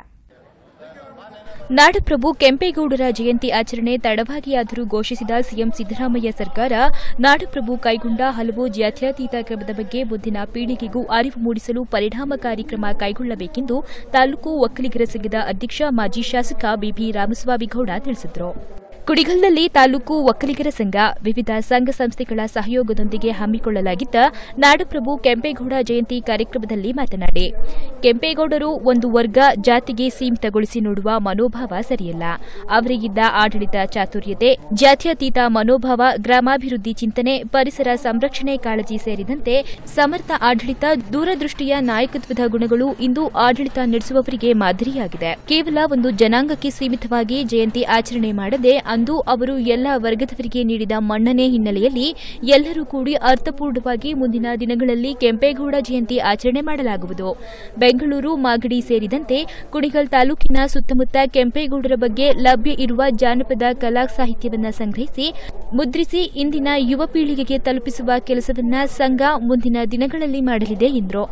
ನಾಡಪ್ರಭು ಕೆಂಪೇಗೌಡರ ಜಯಂತಿ ಆಚರಣೆ ತಡವಾಗಿಯಾದರೂ ಘೋಷಿಸಿದ ಸಿಎಂ ಸಿದ್ದರಾಮಯ್ಯ ಸರ್ಕಾರ ನಾಡಪ್ರಭು ಕೈಗೊಂಡ ಹಲವು ಜಾತ್ಯತೀತ ಕ್ರಮದ ಬಗ್ಗೆ ಮುಂದಿನ ಪೀಳಿಗೆಗೂ ಅರಿವು ಮೂಡಿಸಲು ಪರಿಣಾಮಕಾರಿ ಕ್ರಮ ಕೈಗೊಳ್ಳಬೇಕೆಂದು ತಾಲೂಕು ಒಕ್ಕಲಿಗರ ಸಂಘದ ಅಧ್ಯಕ್ಷ ಮಾಜಿ ಶಾಸಕ ಬಿಬಿ ರಾಮಸ್ವಾಮಿ ಗೌಡ ತಿಳಿಸಿದರು ಕುಡಿಗಲ್ನಲ್ಲಿ ತಾಲೂಕು ಒಕ್ಕಲಿಗರ ಸಂಘ ವಿವಿಧ ಸಂಘ ಸಂಸ್ಥೆಗಳ ಸಹಯೋಗದೊಂದಿಗೆ ಹಮ್ಮಿಕೊಳ್ಳಲಾಗಿದ್ದ ನಾಡಪ್ರಭು ಕೆಂಪೇಗೌಡ ಜಯಂತಿ ಕಾರ್ಯಕ್ರಮದಲ್ಲಿ ಮಾತನಾಡಿ ಕೆಂಪೇಗೌಡರು ಒಂದು ವರ್ಗ ಜಾತಿಗೆ ಸೀಮಿತಗೊಳಿಸಿ ನೋಡುವ ಮನೋಭಾವ ಸರಿಯಲ್ಲ ಅವರಿಗಿದ್ದ ಆಡಳಿತ ಚಾತುರ್ಯತೆ ಜಾತ್ಯತೀತ ಮನೋಭಾವ ಗ್ರಾಮಾಭಿವೃದ್ಧಿ ಚಿಂತನೆ ಪರಿಸರ ಸಂರಕ್ಷಣೆ ಕಾಳಜಿ ಸೇರಿದಂತೆ ಸಮರ್ಥ ಆಡಳಿತ ದೂರದೃಷ್ಟಿಯ ನಾಯಕತ್ವದ ಗುಣಗಳು ಇಂದು ಆಡಳಿತ ನಡೆಸುವವರಿಗೆ ಮಾದರಿಯಾಗಿದೆ ಕೇವಲ ಒಂದು ಜನಾಂಗಕ್ಕೆ ಸೀಮಿತವಾಗಿ ಜಯಂತಿ ಆಚರಣೆ ಮಾಡದೆ ಅಂದು ಅವರು ಎಲ್ಲ ವರ್ಗದವರಿಗೆ ನೀಡಿದ ಮನ್ನಣೆ ಹಿನ್ನೆಲೆಯಲ್ಲಿ ಎಲ್ಲರೂ ಕೂಡಿ ಅರ್ಥಪೂರ್ಣವಾಗಿ ಮುಂದಿನ ದಿನಗಳಲ್ಲಿ ಕೆಂಪೇಗೌಡ ಜಯಂತಿ ಆಚರಣೆ ಮಾಡಲಾಗುವುದು ಬೆಂಗಳೂರು ಮಾಗಡಿ ಸೇರಿದಂತೆ ಕುಣಿಗಲ್ ತಾಲೂಕಿನ ಸುತ್ತಮುತ್ತ ಕೆಂಪೇಗೌಡರ ಬಗ್ಗೆ ಲಭ್ಯ ಇರುವ ಜಾನಪದ ಕಲಾ ಸಾಹಿತ್ಯವನ್ನು ಸಂಗ್ರಹಿಸಿ ಮುದ್ರಿಸಿ ಇಂದಿನ ಯುವ ಪೀಳಿಗೆಗೆ ತಲುಪಿಸುವ ಕೆಲಸವನ್ನ ಸಂಘ ಮುಂದಿನ ದಿನಗಳಲ್ಲಿ ಮಾಡಲಿದೆ ಎಂದರು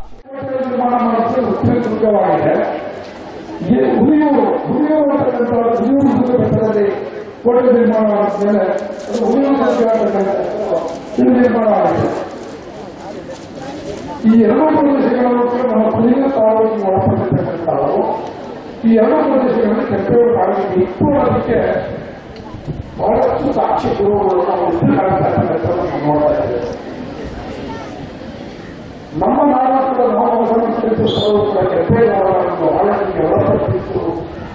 ಉಪಯುಕ್ತವಾಗಿದೆ ಈ ಹುಲಿಯೂರು ಹುಲಿಯೂರು ಅಂತಕ್ಕಂಥ ಹುಲಿಯೂರು ಬೆಟ್ಟದಲ್ಲಿ ಕೋಟೆ ನಿರ್ಮಾಣ ಆದ್ಮೇಲೆ ಅದು ಹುಲಿಯೂರು ನದಿ ಅಂತಕ್ಕಂಥ ಇದು ನಿರ್ಮಾಣ ಆಗಿದೆ ಈ ಎರಡು ಪ್ರದೇಶಗಳನ್ನು ಕೂಡ ನಮ್ಮ ಕುಲಿಯ ತಾಲೂಕಿಗೆ ಒಳಪಟ್ಟಿರ್ತಕ್ಕಂಥವು ಈ ಎರಡು ಪ್ರದೇಶಗಳಲ್ಲಿ ಕೆಂಪೇಗೌಡ ಕಾಲಕ್ಕೆ ಇಟ್ಟು ಅದಕ್ಕೆ ಬಹಳಷ್ಟು ಸಾಕ್ಷಿ ಗುರುಗಳು ನಾವು ಇರ್ತಕ್ಕಂಥದ್ದನ್ನು ನಾವು ನೋಡ್ತಾ ಇದ್ದೇವೆ ನಮ್ಮ ನಾಯಕರು ನಾವು ಸಂಸ್ಕೃತಿ ಸ್ವರೂಪ ಕೆಂಪೇಗೌಡರನ್ನು ಆಳಕ್ಕೆ ಒಳಪಟ್ಟಿದ್ದು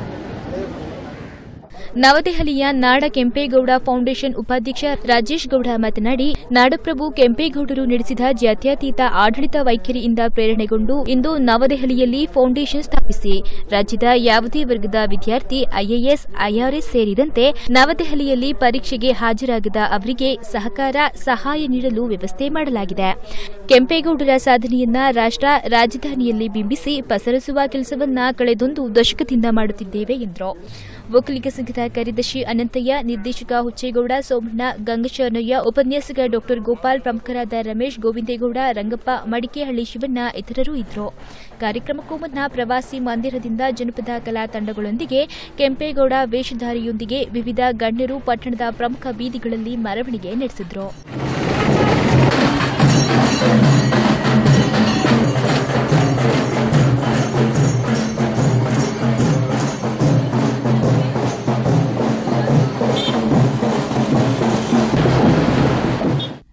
ನವದೆಹಲಿಯ ನಾಡ ಕೆಂಪೇಗೌಡ ಫೌಂಡೇಶನ್ ಉಪಾಧ್ಯಕ್ಷ ರಾಜೇಶ್ ಗೌಡ ಮಾತನಾಡಿ ನಾಡಪ್ರಭು ಕೆಂಪೇಗೌಡರು ನಡೆಸಿದ ಜಾತ್ಯತೀತ ಆಡಳಿತ ವೈಖರಿಯಿಂದ ಪ್ರೇರಣೆಗೊಂಡು ಇಂದು ನವದೆಹಲಿಯಲ್ಲಿ ಫೌಂಡೇಶನ್ ಸ್ಥಾಪಿಸಿ ರಾಜ್ಯದ ಯಾವುದೇ ವರ್ಗದ ವಿದ್ಯಾರ್ಥಿ ಐಎಎಸ್ ಐಆರ್ಎಸ್ ಸೇರಿದಂತೆ ನವದೆಹಲಿಯಲ್ಲಿ ಪರೀಕ್ಷೆಗೆ ಹಾಜರಾಗದ ಅವರಿಗೆ ಸಹಕಾರ ಸಹಾಯ ನೀಡಲು ವ್ಯವಸ್ಥೆ ಮಾಡಲಾಗಿದೆ ಕೆಂಪೇಗೌಡರ ಸಾಧನೆಯನ್ನ ರಾಷ್ಟ್ರ ರಾಜಧಾನಿಯಲ್ಲಿ ಬಿಂಬಿಸಿ ಪಸರಿಸುವ ಕೆಲಸವನ್ನ ಕಳೆದೊಂದು ದಶಕದಿಂದ ಮಾಡುತ್ತಿದ್ದೇವೆ ಎಂದರು ಒಕ್ಕಲಿಗ ಸಂಘದ ಕಾರ್ಯದರ್ಶಿ ಅನಂತಯ್ಯ ನಿರ್ದೇಶಕ ಹುಚ್ಚೇಗೌಡ ಸೋಮಣ್ಣ ಗಂಗಶರಣಯ್ಯ ಉಪನ್ಯಾಸಕ ಡಾಕ್ಟರ್ ಗೋಪಾಲ್ ಪ್ರಮುಖರಾದ ರಮೇಶ್ ಗೋವಿಂದೇಗೌಡ ರಂಗಪ್ಪ ಮಡಿಕೆಹಳ್ಳಿ ಶಿವಣ್ಣ ಇತರರು ಇದ್ದರು ಕಾರ್ಯಕ್ರಮಕ್ಕೂ ಮುನ್ನ ಪ್ರವಾಸಿ ಮಂದಿರದಿಂದ ಜನಪದ ಕಲಾ ತಂಡಗಳೊಂದಿಗೆ ಕೆಂಪೇಗೌಡ ವೇಷಧಾರಿಯೊಂದಿಗೆ ವಿವಿಧ ಗಣ್ಯರು ಪಟ್ಟಣದ ಪ್ರಮುಖ ಬೀದಿಗಳಲ್ಲಿ ಮೆರವಣಿಗೆ ನಡೆಸಿದರು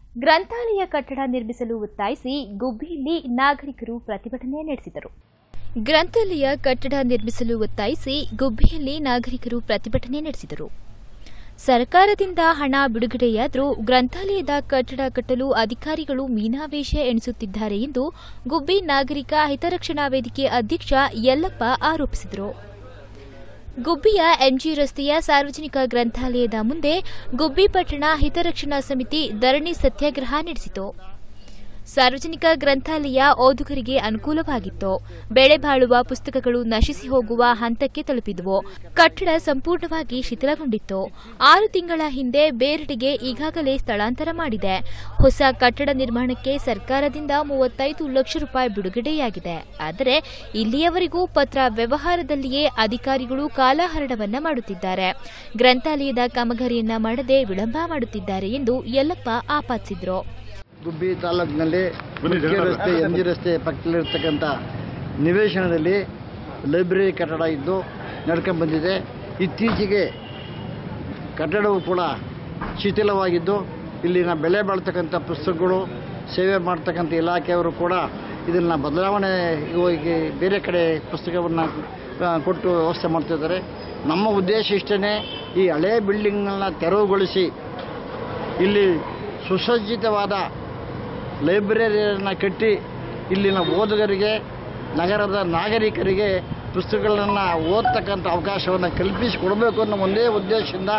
ಗ್ರಂಥಾಲಯ ಕಟ್ಟಡ ನಿರ್ಮಿಸಲು ಒತ್ತಾಯಿಸಿ ಗುಬ್ಬಿಯಲ್ಲಿ ನಾಗರಿಕರು ಪ್ರತಿಭಟನೆ ನಡೆಸಿದರು ಗ್ರಂಥಾಲಯ ಕಟ್ಟಡ ನಿರ್ಮಿಸಲು ಒತ್ತಾಯಿಸಿ ಗುಬ್ಬಿಯಲ್ಲಿ ನಾಗರಿಕರು ಪ್ರತಿಭಟನೆ ನಡೆಸಿದರು ಸರ್ಕಾರದಿಂದ ಹಣ ಬಿಡುಗಡೆಯಾದರೂ ಗ್ರಂಥಾಲಯದ ಕಟ್ಟಡ ಕಟ್ಟಲು ಅಧಿಕಾರಿಗಳು ಮೀನಾವೇಶ ಎಣಿಸುತ್ತಿದ್ದಾರೆ ಎಂದು ಗುಬ್ಬಿ ನಾಗರಿಕ ಹಿತರಕ್ಷಣಾ ವೇದಿಕೆ ಅಧ್ಯಕ್ಷ ಯಲ್ಲಪ್ಪ ಆರೋಪಿಸಿದರು ಗುಬ್ಬಿಯ ಎಂಜಿ ರಸ್ತೆಯ ಸಾರ್ವಜನಿಕ ಗ್ರಂಥಾಲಯದ ಮುಂದೆ ಗುಬ್ಬಿ ಪಟ್ಟಣ ಹಿತರಕ್ಷಣಾ ಸಮಿತಿ ಧರಣಿ ಸತ್ಯಾಗ್ರಹ ನಡೆಸಿತು ಸಾರ್ವಜನಿಕ ಗ್ರಂಥಾಲಯ ಓದುಗರಿಗೆ ಅನುಕೂಲವಾಗಿತ್ತು ಬೆಳೆ ಬಾಳುವ ಪುಸ್ತಕಗಳು ನಶಿಸಿ ಹೋಗುವ ಹಂತಕ್ಕೆ ತಲುಪಿದವು ಕಟ್ಟಡ ಸಂಪೂರ್ಣವಾಗಿ ಶಿಥಿಲಗೊಂಡಿತ್ತು ಆರು ತಿಂಗಳ ಹಿಂದೆ ಬೇರೆಡೆಗೆ ಈಗಾಗಲೇ ಸ್ಥಳಾಂತರ ಮಾಡಿದೆ ಹೊಸ ಕಟ್ಟಡ ನಿರ್ಮಾಣಕ್ಕೆ ಸರ್ಕಾರದಿಂದ ಮೂವತ್ತೈದು ಲಕ್ಷ ರೂಪಾಯಿ ಬಿಡುಗಡೆಯಾಗಿದೆ ಆದರೆ ಇಲ್ಲಿಯವರೆಗೂ ಪತ್ರ ವ್ಯವಹಾರದಲ್ಲಿಯೇ ಅಧಿಕಾರಿಗಳು ಕಾಲಹರಣವನ್ನ ಮಾಡುತ್ತಿದ್ದಾರೆ ಗ್ರಂಥಾಲಯದ ಕಾಮಗಾರಿಯನ್ನ ಮಾಡದೆ ವಿಳಂಬ ಮಾಡುತ್ತಿದ್ದಾರೆ ಎಂದು ಯಲ್ಲಪ್ಪ ಆಪಾದಿಸಿದರು ಗುಬ್ಬಿ ತಾಲೂಕಿನಲ್ಲಿ ಮುಖ್ಯ ರಸ್ತೆ ಎಂ ಜಿ ರಸ್ತೆ ಪಕ್ಕದಲ್ಲಿರ್ತಕ್ಕಂಥ ನಿವೇಶನದಲ್ಲಿ ಲೈಬ್ರರಿ ಕಟ್ಟಡ ಇದ್ದು ನಡ್ಕೊಂಡು ಬಂದಿದೆ ಇತ್ತೀಚೆಗೆ ಕಟ್ಟಡವು ಕೂಡ ಶಿಥಿಲವಾಗಿದ್ದು ಇಲ್ಲಿನ ಬೆಲೆ ಬಾಳ್ತಕ್ಕಂಥ ಪುಸ್ತಕಗಳು ಸೇವೆ ಮಾಡ್ತಕ್ಕಂಥ ಇಲಾಖೆಯವರು ಕೂಡ ಇದನ್ನು ಬದಲಾವಣೆ ಹೋಗಿ ಬೇರೆ ಕಡೆ ಪುಸ್ತಕವನ್ನು ಕೊಟ್ಟು ವ್ಯವಸ್ಥೆ ಮಾಡ್ತಿದ್ದಾರೆ ನಮ್ಮ ಉದ್ದೇಶ ಇಷ್ಟೇ ಈ ಹಳೆಯ ಬಿಲ್ಡಿಂಗ್ಗಳನ್ನ ತೆರವುಗೊಳಿಸಿ ಇಲ್ಲಿ ಸುಸಜ್ಜಿತವಾದ ಲೈಬ್ರರಿಯನ್ನು ಕಟ್ಟಿ ಇಲ್ಲಿನ ಓದುಗರಿಗೆ ನಗರದ ನಾಗರಿಕರಿಗೆ ಪುಸ್ತಕಗಳನ್ನು ಓದ್ತಕ್ಕಂಥ ಅವಕಾಶವನ್ನು ಕಲ್ಪಿಸಿಕೊಡಬೇಕು ಅನ್ನೋ ಒಂದೇ ಉದ್ದೇಶದಿಂದ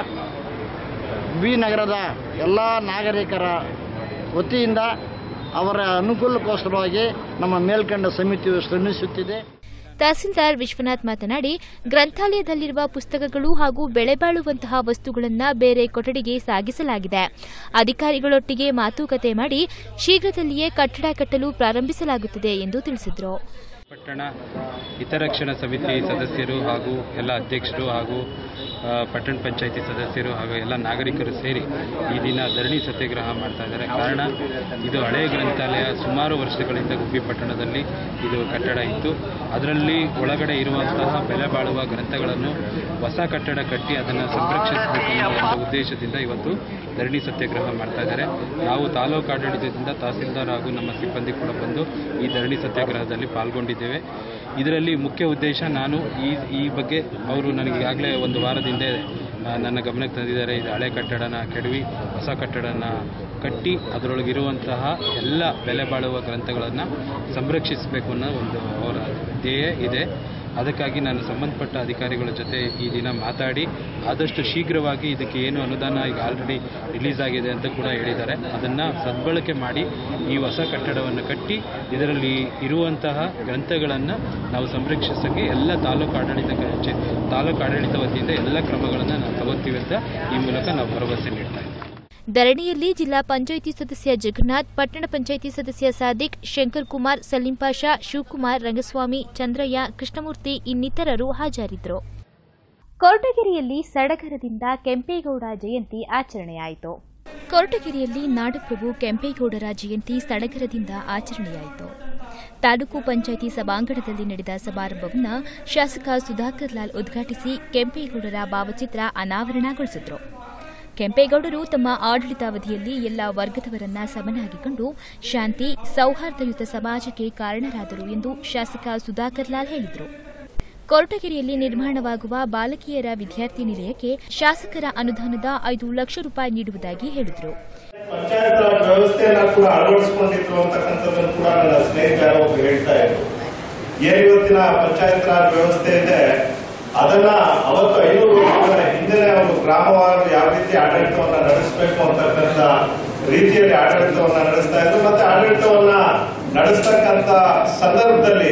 ಬಿ ನಗರದ ಎಲ್ಲ ನಾಗರಿಕರ ವತಿಯಿಂದ ಅವರ ಅನುಕೂಲಕ್ಕೋಸ್ಕರವಾಗಿ ನಮ್ಮ ಮೇಲ್ಕಂಡ ಸಮಿತಿಯು ಶ್ರಮಿಸುತ್ತಿದೆ ತಹಸೀಲ್ದಾರ್ ವಿಶ್ವನಾಥ್ ಮಾತನಾಡಿ ಗ್ರಂಥಾಲಯದಲ್ಲಿರುವ ಪುಸ್ತಕಗಳು ಹಾಗೂ ಬೆಳೆ ಬಾಳುವಂತಹ ವಸ್ತುಗಳನ್ನು ಬೇರೆ ಕೊಠಡಿಗೆ ಸಾಗಿಸಲಾಗಿದೆ ಅಧಿಕಾರಿಗಳೊಟ್ಟಿಗೆ ಮಾತುಕತೆ ಮಾಡಿ ಶೀಘ್ರದಲ್ಲಿಯೇ ಕಟ್ಟಡ ಕಟ್ಟಲು ಪ್ರಾರಂಭಿಸಲಾಗುತ್ತದೆ ಎಂದು ತಿಳಿಸಿದರು ಪಟ್ಟಣ ಹಿತರಕ್ಷಣಾ ಸಮಿತಿ ಸದಸ್ಯರು ಹಾಗೂ ಎಲ್ಲ ಅಧ್ಯಕ್ಷರು ಹಾಗೂ ಆ, ಪಟ್ಟಣ ಪಂಚಾಯಿತಿ ಸದಸ್ಯರು ಹಾಗೂ ಎಲ್ಲ ನಾಗರಿಕರು ಸೇರಿ ಈ ದಿನ ಧರಣಿ ಸತ್ಯಾಗ್ರಹ ಮಾಡ್ತಾ ಇದ್ದಾರೆ ಕಾರಣ ಇದು ಹಳೆಯ ಗ್ರಂಥಾಲಯ ಸುಮಾರು ವರ್ಷಗಳಿಂದ ಗುಬ್ಬಿ ಪಟ್ಟಣದಲ್ಲಿ ಇದು ಕಟ್ಟಡ ಇತ್ತು ಅದರಲ್ಲಿ ಒಳಗಡೆ ಇರುವಂತಹ ಬೆಲೆ ಬಾಳುವ ಗ್ರಂಥಗಳನ್ನು ಹೊಸ ಕಟ್ಟಡ ಕಟ್ಟಿ ಅದನ್ನು ಸಂರಕ್ಷಿಸಬೇಕು ಅನ್ನೋ ಒಂದು ಉದ್ದೇಶದಿಂದ ಇವತ್ತು ಧರಣಿ ಸತ್ಯಾಗ್ರಹ ಮಾಡ್ತಾ ಇದ್ದಾರೆ ನಾವು ತಾಲೂಕು ಆಡಳಿತದಿಂದ ತಹಸೀಲ್ದಾರ್ ಹಾಗೂ ನಮ್ಮ ಸಿಬ್ಬಂದಿ ಕೂಡ ಬಂದು ಈ ಧರಣಿ ಸತ್ಯಾಗ್ರಹದಲ್ಲಿ ಪಾಲ್ಗೊಂಡಿದ್ದೇವೆ ಇದರಲ್ಲಿ ಮುಖ್ಯ ಉದ್ದೇಶ ನಾನು ಈ ಈ ಬಗ್ಗೆ ಅವರು ನನಗೆ ಈಗಾಗಲೇ ಒಂದು ವಾರದಿಂದ ಆ, ನನ್ನ ಗಮನಕ್ಕೆ ತಂದಿದ್ದಾರೆ ಇದು ಹಳೆ ಕಟ್ಟಡನ ಕೆಡವಿ ಹೊಸ ಕಟ್ಟಡನ ಕಟ್ಟಿ ಅದರೊಳಗಿರುವಂತಹ ಎಲ್ಲ ಬೆಲೆ ಬಾಳುವ ಗ್ರಂಥಗಳನ್ನು ಸಂರಕ್ಷಿಸಬೇಕು ಅನ್ನೋ ಒಂದು ಅವರ ಧ್ಯೇಯ ಇದೆ ಅದಕ್ಕಾಗಿ ನಾನು ಸಂಬಂಧಪಟ್ಟ ಅಧಿಕಾರಿಗಳ ಜೊತೆ ಈ ದಿನ ಮಾತಾಡಿ ಆದಷ್ಟು ಶೀಘ್ರವಾಗಿ ಇದಕ್ಕೆ ಏನು ಅನುದಾನ ಈಗ ಆಲ್ರೆಡಿ ರಿಲೀಸ್ ಆಗಿದೆ ಅಂತ ಕೂಡ ಹೇಳಿದ್ದಾರೆ ಅದನ್ನು ಸದ್ಬಳಕೆ ಮಾಡಿ ಈ ಹೊಸ ಕಟ್ಟಡವನ್ನು ಕಟ್ಟಿ ಇದರಲ್ಲಿ ಇರುವಂತಹ ಗ್ರಂಥಗಳನ್ನು ನಾವು ಸಂರಕ್ಷಿಸೋಕ್ಕೆ ಎಲ್ಲ ತಾಲೂಕು ಆಡಳಿತ ಕಚೇ- ತಾಲೂಕು ಆಡಳಿತ ವತಿಯಿಂದ ಎಲ್ಲ ಕ್ರಮಗಳನ್ನು ನಾವು ತಗೋತೀವಿ ಅಂತ ಈ ಮೂಲಕ ನಾವು ಭರವಸೆ ನೀಡ್ತಾ ಇದ್ದೀವಿ ಧರಣಿಯಲ್ಲಿ ಜಿಲ್ಲಾ ಪಂಚಾಯಿತಿ ಸದಸ್ಯ ಜಗನ್ನಾಥ್ ಪಟ್ಟಣ ಪಂಚಾಯಿತಿ ಸದಸ್ಯ ಸಾದಿಕ್ ಶಂಕರ್ ಕುಮಾರ್ ಸಲೀಂ ಪಾಷಾ ಶಿವಕುಮಾರ್ ರಂಗಸ್ವಾಮಿ ಚಂದ್ರಯ್ಯ ಕೃಷ್ಣಮೂರ್ತಿ ಇನ್ನಿತರರು ಹಾಜರಿದ್ದರು ಕೊರಟಗೆರೆಯಲ್ಲಿ ಸಡಗರದಿಂದ ಕೆಂಪೇಗೌಡ ಜಯಂತಿ ಆಚರಣೆಯಾಯಿತು ಕೊರಟಗೆರೆಯಲ್ಲಿ ನಾಡಪ್ರಭು ಕೆಂಪೇಗೌಡರ ಜಯಂತಿ ಸಡಗರದಿಂದ ಆಚರಣೆಯಾಯಿತು ತಾಲೂಕು ಪಂಚಾಯಿತಿ ಸಭಾಂಗಣದಲ್ಲಿ ನಡೆದ ಸಮಾರಂಭವನ್ನು ಶಾಸಕ ಸುಧಾಕರ್ ಲಾಲ್ ಉದ್ಘಾಟಿಸಿ ಕೆಂಪೇಗೌಡರ ಭಾವಚಿತ್ರ ಅನಾವರಣಗೊಳಿಸಿದರು ಕೆಂಪೇಗೌಡರು ತಮ್ಮ ಆಡಳಿತಾವಧಿಯಲ್ಲಿ ಎಲ್ಲ ವರ್ಗದವರನ್ನ ಸಮನಾಗಿ ಕಂಡು ಶಾಂತಿ ಸೌಹಾರ್ದಯುತ ಸಮಾಜಕ್ಕೆ ಕಾರಣರಾದರು ಎಂದು ಶಾಸಕ ಸುಧಾಕರ್ ಲಾಲ್ ಹೇಳಿದರು ಕೊರಟಗೆರೆಯಲ್ಲಿ ನಿರ್ಮಾಣವಾಗುವ ಬಾಲಕಿಯರ ವಿದ್ಯಾರ್ಥಿ ನಿಲಯಕ್ಕೆ ಶಾಸಕರ ಅನುದಾನದ ಐದು ಲಕ್ಷ ರೂಪಾಯಿ ನೀಡುವುದಾಗಿ ಹೇಳಿದರು ಪಂಚಾಯತ್ ರಾಜ್ ವ್ಯವಸ್ಥೆಯನ್ನ ಕೂಡ ಅಳವಡಿಸಿಕೊಂಡಿದ್ರು ಅಂತಕ್ಕಂಥದ್ದನ್ನು ಕೂಡ ನನ್ನ ಸ್ನೇಹಿತರ ಒಬ್ರು ಹೇಳ್ತಾ ಇದ್ರು ಏನ್ ಇವತ್ತಿನ ಪಂಚಾಯತ್ ರಾಜ್ ವ್ಯವಸ್ಥೆ ಇದೆ ಅದನ್ನ ಅವತ್ತು ಐನೂರು ವರ್ಷಗಳ ಹಿಂದೆನೆ ಒಂದು ಗ್ರಾಮವಾಗಿ ಯಾವ ರೀತಿ ಆಡಳಿತವನ್ನ ನಡೆಸಬೇಕು ಅಂತಕ್ಕಂಥ ರೀತಿಯಲ್ಲಿ ಆಡಳಿತವನ್ನ ನಡೆಸ್ತಾ ಇದ್ರು ಮತ್ತೆ ಆಡಳಿತವನ್ನ ನಡೆಸ್ತಕ್ಕಂಥ ಸಂದರ್ಭದಲ್ಲಿ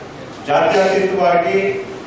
ಜಾತ್ಯತೀತವಾಗಿ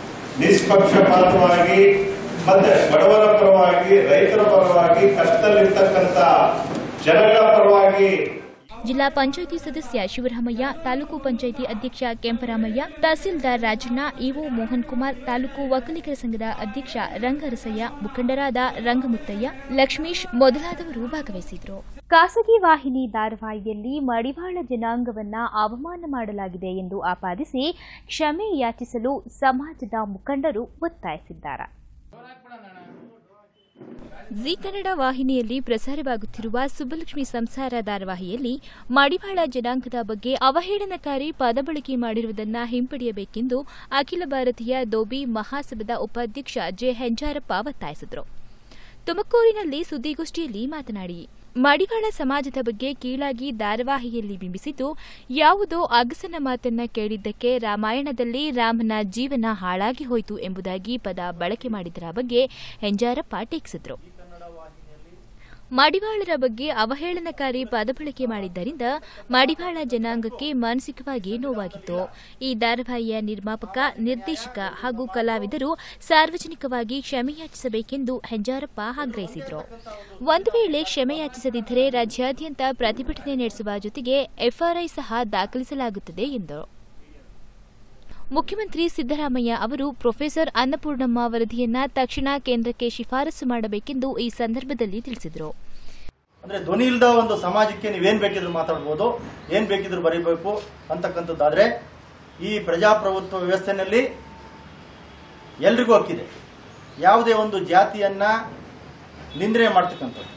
ನಿಷ್ಪಕ್ಷಪಾತವಾಗಿ ಮತ್ತೆ ಬಡವರ ಪರವಾಗಿ ರೈತರ ಪರವಾಗಿ ಕಷ್ಟದಲ್ಲಿರ್ತಕ್ಕಂಥ ಜನಗಳ ಪರವಾಗಿ ಜಿಲ್ಲಾ ಪಂಚಾಯಿತಿ ಸದಸ್ಯ ಶಿವರಾಮಯ್ಯ ತಾಲೂಕು ಪಂಚಾಯಿತಿ ಅಧ್ಯಕ್ಷ ಕೆಂಪರಾಮಯ್ಯ ತಹಸೀಲ್ದಾರ್ ರಾಜಣ್ಣ ಇಒ ಮೋಹನ್ ಕುಮಾರ್ ತಾಲೂಕು ಒಕ್ಕಲಿಗರ ಸಂಘದ ಅಧ್ಯಕ್ಷ ರಂಗರಸಯ್ಯ ಮುಖಂಡರಾದ ರಂಗಮುತ್ತಯ್ಯ ಲಕ್ಷ್ಮೀಶ್ ಮೊದಲಾದವರು ಭಾಗವಹಿಸಿದರು ಖಾಸಗಿ ವಾಹಿನಿ ಧಾರಾವಾಹಿಯಲ್ಲಿ ಮಡಿವಾಳ ಜನಾಂಗವನ್ನ ಅವಮಾನ ಮಾಡಲಾಗಿದೆ ಎಂದು ಆಪಾದಿಸಿ ಕ್ಷಮೆ ಯಾಚಿಸಲು ಸಮಾಜದ ಮುಖಂಡರು ಒತ್ತಾಯಿಸಿದ್ದಾರೆ ಜಿ ಕನ್ನಡ ವಾಹಿನಿಯಲ್ಲಿ ಪ್ರಸಾರವಾಗುತ್ತಿರುವ ಸುಬ್ಬಲಕ್ಷ್ಮಿ ಸಂಸಾರ ಧಾರಾವಾಹಿಯಲ್ಲಿ ಮಡಿವಾಳ ಜನಾಂಗದ ಬಗ್ಗೆ ಅವಹೇಳನಕಾರಿ ಪದ ಬಳಕೆ ಮಾಡಿರುವುದನ್ನು ಹಿಂಪಡೆಯಬೇಕೆಂದು ಅಖಿಲ ಭಾರತೀಯ ದೋಬಿ ಮಹಾಸಭಾದ ಉಪಾಧ್ಯಕ್ಷ ಜೆ ಹೆಂಜಾರಪ್ಪ ಒತ್ತಾಯಿಸಿದರು ತುಮಕೂರಿನಲ್ಲಿ ಸುದ್ದಿಗೋಷ್ಠಿಯಲ್ಲಿ ಮಾತನಾಡಿ ಮಡಿವಾಳ ಸಮಾಜದ ಬಗ್ಗೆ ಕೀಳಾಗಿ ಧಾರಾವಾಹಿಯಲ್ಲಿ ಬಿಂಬಿಸಿದ್ದು ಯಾವುದೋ ಅಗಸನ ಮಾತನ್ನ ಕೇಳಿದ್ದಕ್ಕೆ ರಾಮಾಯಣದಲ್ಲಿ ರಾಮನ ಜೀವನ ಹಾಳಾಗಿ ಹೋಯಿತು ಎಂಬುದಾಗಿ ಪದ ಬಳಕೆ ಮಾಡಿದರ ಬಗ್ಗೆ ಹೆಂಜಾರಪ್ಪ ಟೀಕಿಸಿದರು ಮಡಿವಾಳರ ಬಗ್ಗೆ ಅವಹೇಳನಕಾರಿ ಪದ ಬಳಕೆ ಮಾಡಿದ್ದರಿಂದ ಮಡಿವಾಳ ಜನಾಂಗಕ್ಕೆ ಮಾನಸಿಕವಾಗಿ ನೋವಾಗಿತ್ತು ಈ ಧಾರಾವಾಹಿಯ ನಿರ್ಮಾಪಕ ನಿರ್ದೇಶಕ ಹಾಗೂ ಕಲಾವಿದರು ಸಾರ್ವಜನಿಕವಾಗಿ ಕ್ಷಮೆಯಾಚಿಸಬೇಕೆಂದು ಹೆಂಜಾರಪ್ಪ ಆಗ್ರಹಿಸಿದರು ಒಂದು ವೇಳೆ ಕ್ಷಮೆಯಾಚಿಸದಿದ್ದರೆ ರಾಜ್ಯಾದ್ಯಂತ ಪ್ರತಿಭಟನೆ ನಡೆಸುವ ಜೊತೆಗೆ ಎಫ್ಆರ್ಐ ಸಹ ದಾಖಲಿಸಲಾಗುತ್ತದೆ ಎಂದರು ಮುಖ್ಯಮಂತ್ರಿ ಸಿದ್ದರಾಮಯ್ಯ ಅವರು ಪ್ರೊಫೆಸರ್ ಅನ್ನಪೂರ್ಣಮ್ಮ ವರದಿಯನ್ನ ತಕ್ಷಣ ಕೇಂದ್ರಕ್ಕೆ ಶಿಫಾರಸು ಮಾಡಬೇಕೆಂದು ಈ ಸಂದರ್ಭದಲ್ಲಿ ತಿಳಿಸಿದರು ಅಂದ್ರೆ ಧ್ವನಿ ಇಲ್ಲದ ಒಂದು ಸಮಾಜಕ್ಕೆ ನೀವೇನ್ ಬೇಕಿದ್ರು ಮಾತಾಡ್ಬೋದು ಏನ್ ಬೇಕಿದ್ರು ಬರೀಬೇಕು ಅಂತಕ್ಕಂಥದ್ದಾದ್ರೆ ಈ ಪ್ರಜಾಪ್ರಭುತ್ವ ವ್ಯವಸ್ಥೆನಲ್ಲಿ ಎಲ್ರಿಗೂ ಹಕ್ಕಿದೆ ಯಾವುದೇ ಒಂದು ಜಾತಿಯನ್ನ ನಿಂದನೆ ಮಾಡ್ತಕ್ಕಂಥದ್ದು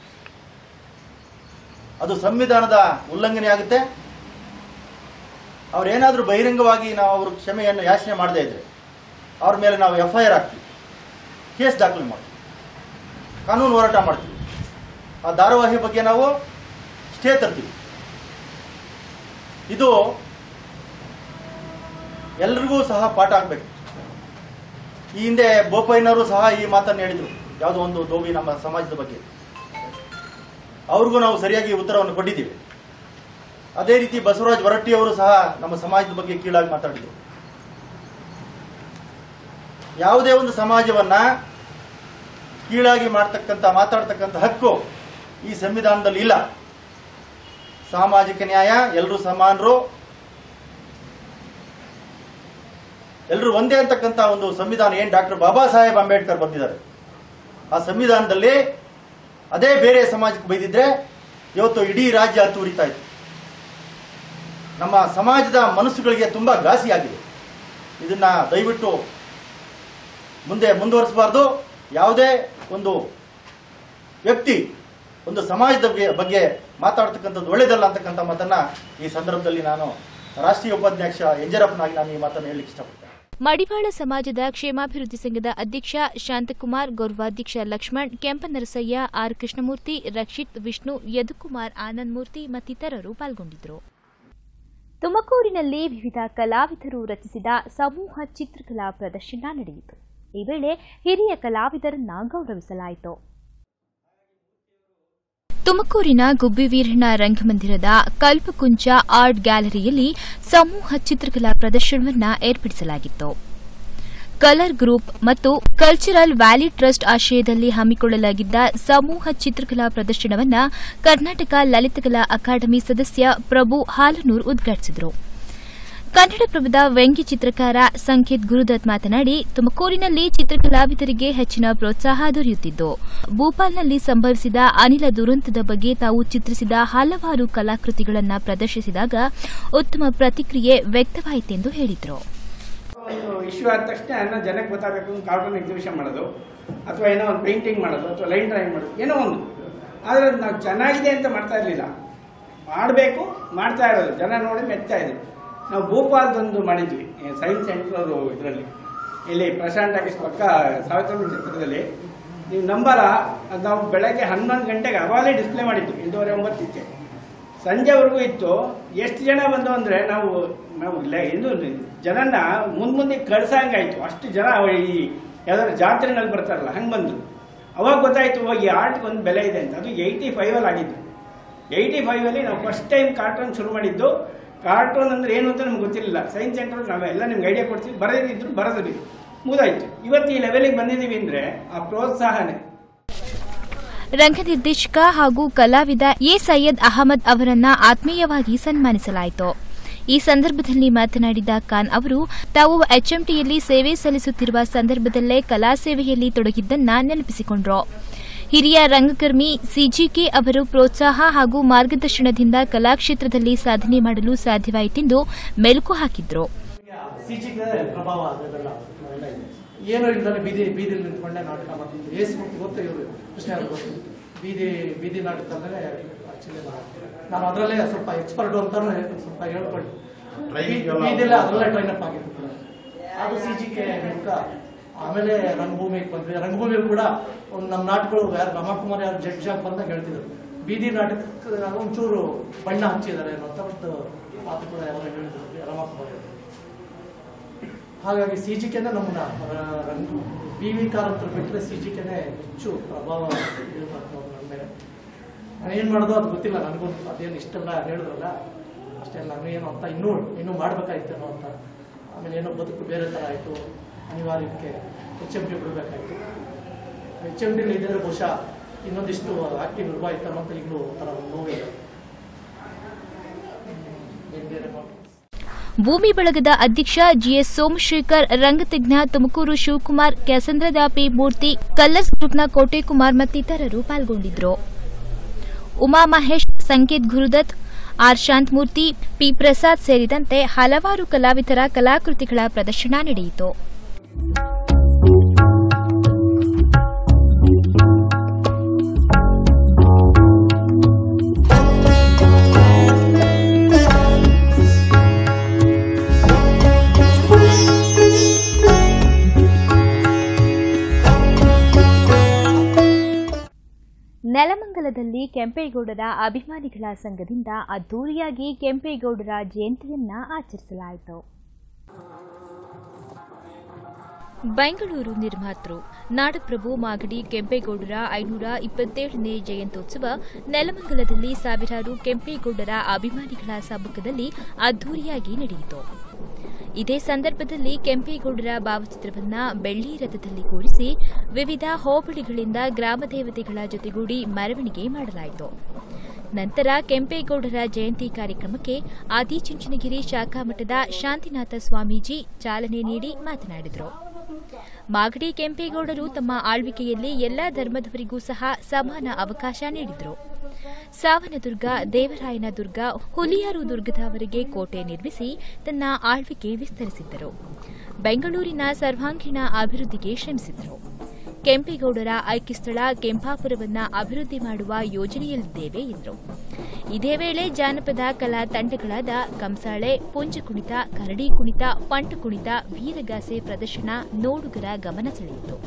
ಅದು ಸಂವಿಧಾನದ ಉಲ್ಲಂಘನೆ ಆಗುತ್ತೆ ಅವ್ರೇನಾದ್ರೂ ಬಹಿರಂಗವಾಗಿ ನಾವು ಅವ್ರ ಕ್ಷಮೆಯನ್ನು ಯಾಚನೆ ಮಾಡದೇ ಇದ್ರೆ ಅವ್ರ ಮೇಲೆ ನಾವು ಎಫ್ ಐ ಆರ್ ಹಾಕ್ತೀವಿ ಕೇಸ್ ದಾಖಲೆ ಮಾಡ್ತೀವಿ ಕಾನೂನು ಹೋರಾಟ ಮಾಡ್ತೀವಿ ಆ ಧಾರಾವಾಹಿ ಬಗ್ಗೆ ನಾವು ಸ್ಟೇ ತರ್ತೀವಿ ಇದು ಎಲ್ರಿಗೂ ಸಹ ಪಾಠ ಆಗಬೇಕು ಈ ಹಿಂದೆ ಬೋಪಯ್ಯನವರು ಸಹ ಈ ಮಾತನ್ನು ಹೇಳಿದರು ಯಾವುದೋ ಒಂದು ದೋಬಿ ನಮ್ಮ ಸಮಾಜದ ಬಗ್ಗೆ ಅವ್ರಿಗೂ ನಾವು ಸರಿಯಾಗಿ ಉತ್ತರವನ್ನು ಕೊಟ್ಟಿದ್ದೀವಿ ಅದೇ ರೀತಿ ಬಸವರಾಜ್ ಹೊರಟ್ಟಿಯವರು ಸಹ ನಮ್ಮ ಸಮಾಜದ ಬಗ್ಗೆ ಕೀಳಾಗಿ ಮಾತಾಡಿದರು ಯಾವುದೇ ಒಂದು ಸಮಾಜವನ್ನ ಕೀಳಾಗಿ ಮಾಡ್ತಕ್ಕಂಥ ಮಾತಾಡ್ತಕ್ಕಂಥ ಹಕ್ಕು ಈ ಸಂವಿಧಾನದಲ್ಲಿ ಇಲ್ಲ ಸಾಮಾಜಿಕ ನ್ಯಾಯ ಎಲ್ಲರೂ ಸಮಾನರು ಎಲ್ಲರೂ ಒಂದೇ ಅಂತಕ್ಕಂಥ ಒಂದು ಸಂವಿಧಾನ ಏನ್ ಡಾಕ್ಟರ್ ಬಾಬಾ ಸಾಹೇಬ್ ಅಂಬೇಡ್ಕರ್ ಬಂದಿದ್ದಾರೆ ಆ ಸಂವಿಧಾನದಲ್ಲಿ ಅದೇ ಬೇರೆ ಸಮಾಜಕ್ಕೆ ಬೈದಿದ್ರೆ ಇವತ್ತು ಇಡೀ ರಾಜ್ಯ ಹತ್ತು ಉರಿತಾ ಇತ್ತು ನಮ್ಮ ಸಮಾಜದ ಮನಸ್ಸುಗಳಿಗೆ ತುಂಬಾ ಘಾಸಿ ಆಗಿದೆ ಇದನ್ನ ದಯವಿಟ್ಟು ಮುಂದೆ ಮುಂದುವರಿಸಬಾರ್ದು ಯಾವುದೇ ಒಂದು ವ್ಯಕ್ತಿ ಒಂದು ಸಮಾಜದ ಬಗ್ಗೆ- ಬಗ್ಗೆ ಮಾತಾಡ್ತಕ್ಕಂಥದ್ದು ಒಳ್ಳೇದಲ್ಲ ಅಂತಕ್ಕಂಥ ಮಾತನ್ನ ಈ ಸಂದರ್ಭದಲ್ಲಿ ನಾನು ರಾಷ್ಟ್ರೀಯ ಉಪಾಧ್ಯಕ್ಷ ಯಂಜರಪ್ಪನಾಗಿ ನಾನು ಈ ಮಾತನ್ನು ಹೇಳಲಿಕ್ಕೆ ಇಷ್ಟಪಡ್ತೇನೆ ಮಡಿವಾಳ ಸಮಾಜದ ಕ್ಷೇಮಾಭಿವೃದ್ಧಿ ಸಂಘದ ಅಧ್ಯಕ್ಷ ಶಾಂತಕುಮಾರ್ ಗೌರವಾಧ್ಯಕ್ಷ ಲಕ್ಷ್ಮಣ್ ಕೆಂಪನರಸಯ್ಯ ಆರ್ ಕೃಷ್ಣಮೂರ್ತಿ ರಕ್ಷಿತ್ ವಿಷ್ಣು ಯದುಕುಮಾರ್ ಆನಂದಮೂರ್ತಿ ಮತ್ತಿತರರು ಪಾಲ್ಗೊಂಡಿದ್ದರು ತುಮಕೂರಿನಲ್ಲಿ ವಿವಿಧ ಕಲಾವಿದರು ರಚಿಸಿದ ಸಮೂಹ ಚಿತ್ರಕಲಾ ಪ್ರದರ್ಶನ ನಡೆಯಿತು ಈ ವೇಳೆ ಹಿರಿಯ ಕಲಾವಿದರನ್ನ ಗೌರವಿಸಲಾಯಿತು ತುಮಕೂರಿನ ಗುಬ್ಬಿವೀರಣ್ಣ ರಂಗಮಂದಿರದ ಕಲ್ಪಕುಂಚ ಆರ್ಟ್ ಗ್ಯಾಲರಿಯಲ್ಲಿ ಸಮೂಹ ಚಿತ್ರಕಲಾ ಪ್ರದರ್ಶನವನ್ನು ಏರ್ಪಡಿಸಲಾಗಿತ್ತು ಕಲರ್ ಗ್ರೂಪ್ ಮತ್ತು ಕಲ್ಚರಲ್ ವ್ಯಾಲಿ ಟ್ರಸ್ಟ್ ಆಶ್ರಯದಲ್ಲಿ ಹಮ್ಮಿಕೊಳ್ಳಲಾಗಿದ್ದ ಸಮೂಹ ಚಿತ್ರಕಲಾ ಪ್ರದರ್ಶನವನ್ನು ಕರ್ನಾಟಕ ಲಲಿತಕಲಾ ಅಕಾಡೆಮಿ ಸದಸ್ಯ ಪ್ರಭು ಹಾಲನೂರ್ ಉದ್ಘಾಟಿಸಿದರು ಕನ್ನಡಪ್ರಭದ ವ್ಯಂಗ್ಯ ಚಿತ್ರಕಾರ ಸಂಕೇತ್ ಗುರುದತ್ ಮಾತನಾಡಿ ತುಮಕೂರಿನಲ್ಲಿ ಚಿತ್ರಕಲಾವಿದರಿಗೆ ಹೆಚ್ಚಿನ ಪ್ರೋತ್ಸಾಹ ದೊರೆಯುತ್ತಿದ್ದು ಭೂಪಾಲ್ನಲ್ಲಿ ಸಂಭವಿಸಿದ ಅನಿಲ ದುರಂತದ ಬಗ್ಗೆ ತಾವು ಚಿತ್ರಿಸಿದ ಹಲವಾರು ಕಲಾಕೃತಿಗಳನ್ನು ಪ್ರದರ್ಶಿಸಿದಾಗ ಉತ್ತಮ ಪ್ರತಿಕ್ರಿಯೆ ವ್ಯಕ್ತವಾಯಿತೆಂದು ಹೇಳಿದರು ಒಂದು ಇಶ್ಯೂ ಆದ ತಕ್ಷಣ ಏನೋ ಜನಕ್ಕೆ ಗೊತ್ತಾಗಬೇಕು ಒಂದು ಕಾರ್ಟೂನ್ ಎಕ್ಸಿಬಿಷನ್ ಮಾಡೋದು ಅಥವಾ ಏನೋ ಒಂದು ಪೇಂಟಿಂಗ್ ಮಾಡೋದು ಅಥವಾ ಲೈನ್ ಡ್ರಾಯಿಂಗ್ ಮಾಡೋದು ಏನೋ ಒಂದು ಆದರೆ ಅದು ನಾವು ಚೆನ್ನಾಗಿದೆ ಅಂತ ಮಾಡ್ತಾ ಇರಲಿಲ್ಲ ಮಾಡಬೇಕು ಮಾಡ್ತಾ ಇರೋದು ಜನ ನೋಡಿ ಮೆಚ್ತಾ ಇದೆ ನಾವು ಭೂಪಾಲ್ದೊಂದು ಮಾಡಿದ್ವಿ ಸೈನ್ಸ್ ಸೆಂಟರ್ ಇದರಲ್ಲಿ ಇಲ್ಲಿ ಪ್ರಶಾಂತ್ ಟಾಕೀಸ್ ಪಕ್ಕ ಸಾವಿತ್ರಿ ಚಿತ್ರದಲ್ಲಿ ನೀವು ನಂಬರ ಅದು ನಾವು ಬೆಳಗ್ಗೆ ಹನ್ನೊಂದು ಗಂಟೆಗೆ ಅವಾಗಲೇ ಡಿಸ್ಪ್ಲೇ ಮಾಡಿದ್ವಿ ಎಂಟೂವರೆ ಒಂಬತ್ತಕ್ಕೆ ಸಂಜೆವರೆಗೂ ಇತ್ತು ಎಷ್ಟು ಜನ ಬಂದು ಅಂದ್ರೆ ನಾವು ನಾವು ಲೆ- ಇದು ಜನನ ಮುಂದ್ ಮುಂದೆ ಕಳ್ಸಂಗಾಯ್ತು ಅಷ್ಟು ಜನ ಈ ಯಾವ್ದಾದ್ರು ಜಾತ್ರೆನಲ್ಲಿ ಬರ್ತಾರಲ್ಲ ಹಂಗೆ ಬಂದ್ರು ಅವಾಗ ಗೊತ್ತಾಯ್ತು ಓ, ಈ ಆರ್ಟ್ಗೆ ಒಂದು ಬೆಲೆ ಇದೆ ಅಂತ ಅದು ಏಯ್ಟಿ ಫೈವಲ್ಲಿ ಆಗಿದ್ದು ಏಯ್ಟಿ ಫೈವಲ್ಲಿ ನಾವು ಫಸ್ಟ್ ಟೈಮ್ ಕಾರ್ಟೂನ್ ಶುರು ಮಾಡಿದ್ದು ಕಾರ್ಟೂನ್ ಅಂದ್ರೆ ಏನು ಅಂತ ನಮ್ಗೆ ಗೊತ್ತಿರಲಿಲ್ಲ ಸೈನ್ಸ್ ಸೆಂಟರ್ ನಾವೆಲ್ಲ ನಿಮ್ಗೆ ಐಡಿಯಾ ಕೊಡ್ತೀವಿ ಬರೆದಿದ್ರು ಬರೆದ್ರಿ ಮುಗಿದಾಯ್ತು ಇವತ್ತು ಈ ಲೆವೆಲಿಗೆ ಬಂದಿದ್ದೀವಿ ಅಂದ್ರೆ ಆ ಪ್ರೋತ್ಸಾಹನೇ ರಂಗ ನಿರ್ದೇಶಕ ಹಾಗೂ ಕಲಾವಿದ ಎ ಸೈಯದ್ ಅಹಮದ್ ಅವರನ್ನ ಆತ್ಮೀಯವಾಗಿ ಸನ್ಮಾನಿಸಲಾಯಿತು ಈ ಸಂದರ್ಭದಲ್ಲಿ ಮಾತನಾಡಿದ ಖಾನ್ ಅವರು ತಾವು ಎಚ್ಎಂಟಿಯಲ್ಲಿ ಸೇವೆ ಸಲ್ಲಿಸುತ್ತಿರುವ ಸಂದರ್ಭದಲ್ಲೇ ಕಲಾ ಸೇವೆಯಲ್ಲಿ ತೊಡಗಿದ್ದನ್ನ ನೆನಪಿಸಿಕೊಂಡ್ರು ಹಿರಿಯ ರಂಗಕರ್ಮಿ ಸಿಜಿಕೆ ಅವರು ಪ್ರೋತ್ಸಾಹ ಹಾಗೂ ಮಾರ್ಗದರ್ಶನದಿಂದ ಕಲಾಕ್ಷೇತ್ರದಲ್ಲಿ ಸಾಧನೆ ಮಾಡಲು ಸಾಧ್ಯವಾಯಿತೆಂದು ಮೆಲುಕು ಹಾಕಿದ್ರು ಸಿಚಿಗೆ ಪ್ರಭಾವ ಅದೆಲ್ಲ ಎಲ್ಲ ಇದೆ ಏನೂ ಇಲ್ದಾನೆ ಬೀದಿ ಬೀದಿಲಿ ನಿಂತ್ಕೊಂಡೆ ನಾಟಕ ಮಾಡ್ತಿದ್ರು ಏಸ್ ಮುಕ್ತಿ ಗೊತ್ತು ಇವರು ಕೃಷ್ಣ ಅವ್ರಿಗೆ ಗೊತ್ತು ಬೀದಿ ಬೀದಿ ನಾಟಕ ಅಂದ್ರೆ ಆಕ್ಚುಲಿ ನಾನು ಅದರಲ್ಲೇ ಸ್ವಲ್ಪ ಎಕ್ಸ್ಪರ್ಟ್ ಅಂತಾನು ಸ್ವಲ್ಪ ಹೇಳ್ಕೊಳ್ಳಿ Training ಎಲ್ಲ ಬೀದಿಲ್ಲ ಅದರಲ್ಲೇ ಟ್ರೈನ್ ಅಪ್ ಆಗಿದ್ದು ಅದು ಸಿ ಜಿ ಕೆ ಮೂಲಕ ಆಮೇಲೆ ರಂಗಭೂಮಿಗೆ ಬಂದ್ವಿ ರಂಗಭೂಮಿಯಲ್ಲಿ ಕೂಡ ಒಂದು ನಮ್ಮ ನಾಟಕಗಳು ಯಾರು ರಮಕುಮಾರ್ ಯಾರು ಜಡ್ಜ್ ಆಗಿ ಬಂದಾಗ ಹೇಳ್ತಿದ್ರು ಬೀದಿ ನಾಟಕಕ್ಕೆ ಒಂಚೂರು ಬಣ್ಣ ಹಚ್ಚಿದ್ದಾರೆ ಅನ್ನೋ ಅಂತ ಒಂದು ಮಾತು ಕೂಡ ಯಾರೋ ಹೇಳಿದ್ರು ರಮಕುಮಾರ್ ಅವರು ಹಾಗಾಗಿ ಸಿ ಜಿ ಕೆನೆ ನಮ್ಮನ್ನ ರ- ರಂಗ ಬಿ ವಿ ಕಾರಂತರು ಬಿಟ್ಟರೆ ಸಿ ಜಿ ಕೆನೆ ಹೆಚ್ಚು ಪ್ರಭಾವ ಇದು ಮಾಡ್ಕೊಂಡು ನನ್ನ ಮೇಲೆ ನಾನು ಏನು ಮಾಡೋದು ಅದು ಗೊತ್ತಿಲ್ಲ ನನಗೂ ಅದೇನು ಇಷ್ಟೆಲ್ಲ ಹೇಳಿದ್ರಲ್ಲ ಅಷ್ಟೆಲ್ಲ ನಾನು ಏನು ಅಂತ ಇನ್ನೂ ಇನ್ನೂ ಮಾಡ್ಬೇಕಾಯ್ತೇನೋ ಅಂತ ಆಮೇಲೆ ಏನೋ ಬದುಕು ಬೇರೆ ಥರ ಆಯಿತು ಅನಿವಾರ್ಯಕ್ಕೆ ಎಚ್ ಎಮ್ ಟಿ ಬಿಡಬೇಕಾಯ್ತು ಎಚ್ ಎಮ್ ಟಿಲಿ ಇದ್ದರೆ ಬಹುಶಃ ಇನ್ನೊಂದಿಷ್ಟು ಆಕ್ಟಿವ್ ಇರ್ಬಾಯ್ತೇನೋ ಅಂತ ಈಗಲೂ ಒಂಥರ ನೋವಿದೆ ಬೇರೆ ಬೇರೆ ಮಾತು ಭೂಮಿ ಬಳಗದ ಅಧ್ಯಕ್ಷ ಜಿಎಸ್ ಸೋಮಶೇಖರ್ ರಂಗತಜ್ಞ ತುಮಕೂರು ಶಿವಕುಮಾರ್ ಕ್ಯಾಸಂದ್ರದ ಪಿ ಮೂರ್ತಿ ಕಲ್ಲರ್ಸ್ ಗ್ರೂಪ್ನ ಕೋಟೆ ಕುಮಾರ್ ಮತ್ತಿತರರು ಪಾಲ್ಗೊಂಡಿದ್ರು ಉಮಾ ಮಹೇಶ್ ಸಂಕೇತ್ ಗುರುದತ್ ಆರ್ ಶಾಂತಮೂರ್ತಿ ಪಿ ಪ್ರಸಾದ್ ಸೇರಿದಂತೆ ಹಲವಾರು ಕಲಾವಿದರ ಕಲಾಕೃತಿಗಳ ಪ್ರದರ್ಶನ ನಡೆಯಿತು ನೆಲಮಂಗಲದಲ್ಲಿ ಕೆಂಪೇಗೌಡರ ಅಭಿಮಾನಿಗಳ ಸಂಘದಿಂದ ಅದ್ದೂರಿಯಾಗಿ ಕೆಂಪೇಗೌಡರ ಜಯಂತಿಯನ್ನ ಆಚರಿಸಲಾಯಿತು ಬೆಂಗಳೂರು ನಿರ್ಮಾತೃ ನಾಡಪ್ರಭು ಮಾಗಡಿ ಕೆಂಪೇಗೌಡರ ಐನೂರ ಇಪ್ಪತ್ತೇಳನೇ ಜಯಂತ್ಯೋತ್ಸವ ನೆಲಮಂಗಲದಲ್ಲಿ ಸಾವಿರಾರು ಕೆಂಪೇಗೌಡರ ಅಭಿಮಾನಿಗಳ ಸಮ್ಮುಖದಲ್ಲಿ ಅದ್ದೂರಿಯಾಗಿ ನಡೆಯಿತು ಇದೇ ಸಂದರ್ಭದಲ್ಲಿ ಕೆಂಪೇಗೌಡರ ಭಾವಚಿತ್ರವನ್ನ ಬೆಳ್ಳಿ ರಥದಲ್ಲಿ ಕೂರಿಸಿ ವಿವಿಧ ಹೋಬಳಿಗಳಿಂದ ಗ್ರಾಮ ದೇವತೆಗಳ ಜೊತೆಗೂಡಿ ಮೆರವಣಿಗೆ ಮಾಡಲಾಯಿತು ನಂತರ ಕೆಂಪೇಗೌಡರ ಜಯಂತಿ ಕಾರ್ಯಕ್ರಮಕ್ಕೆ ಆದಿಚುಂಚನಗಿರಿ ಶಾಖಾ ಮಠದ ಶಾಂತಿನಾಥ ಸ್ವಾಮೀಜಿ ಚಾಲನೆ ನೀಡಿ ಮಾತನಾಡಿದರು ಮಾಗಡಿ ಕೆಂಪೇಗೌಡರು ತಮ್ಮ ಆಳ್ವಿಕೆಯಲ್ಲಿ ಎಲ್ಲಾ ಧರ್ಮದವರಿಗೂ ಸಹ ಸಮಾನ ಅವಕಾಶ ನೀಡಿದರು ಸಾವನದುರ್ಗ ದೇವರಾಯನ ದುರ್ಗ ಹುಲಿಯಾರು ದುರ್ಗದವರೆಗೆ ಕೋಟೆ ನಿರ್ಮಿಸಿ ತನ್ನ ಆಳ್ವಿಕೆ ವಿಸ್ತರಿಸಿದ್ದರು ಬೆಂಗಳೂರಿನ ಸರ್ವಾಂಗೀಣ ಅಭಿವೃದ್ಧಿಗೆ ಶ್ರಮಿಸಿದರು ಕೆಂಪೇಗೌಡರ ಆಯ್ಕೆ ಸ್ಥಳ ಕೆಂಪಾಪುರವನ್ನ ಅಭಿವೃದ್ಧಿ ಮಾಡುವ ಯೋಜನೆಯಲ್ಲಿದ್ದೇವೆ ಎಂದರು ಇದೇ ವೇಳೆ ಜಾನಪದ ಕಲಾ ತಂಡಗಳಾದ ಕಂಸಾಳೆ ಪುಂಜ ಕುಣಿತ ಕರಡಿ ಕುಣಿತ ಪಂಟು ಕುಣಿತ ವೀರಗಾಸೆ ಪ್ರದರ್ಶನ ನೋಡುಗರ ಗಮನ ಸೆಳೆಯಿತು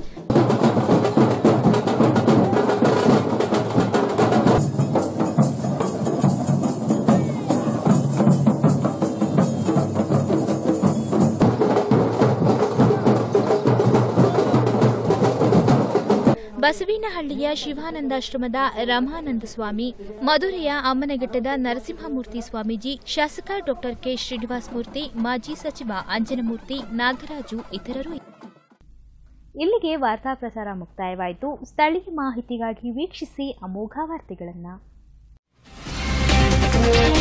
ಬಸವೇನಹಳ್ಳಿಯ ಶಿವಾನಂದಾಶ್ರಮದ ರಮಾನಂದ ಸ್ವಾಮಿ ಮಧುರೆಯ ಅಮ್ಮನಘಟ್ಟದ ನರಸಿಂಹಮೂರ್ತಿ ಸ್ವಾಮೀಜಿ ಶಾಸಕ ಡಾ ಕೆ ಶ್ರೀನಿವಾಸ ಮೂರ್ತಿ ಮಾಜಿ ಸಚಿವ ಅಂಜನಮೂರ್ತಿ ನಾಗರಾಜು ಇತರರು ಇಲ್ಲಿಗೆ ವಾರ್ತಾ ಪ್ರಸಾರ ಮುಕ್ತಾಯವಾಯಿತು ಸ್ಥಳೀಯ ಮಾಹಿತಿಗಾಗಿ ವೀಕ್ಷಿಸಿ ಅಮೋಘ ವಾರ್ತೆಗಳನ್ನು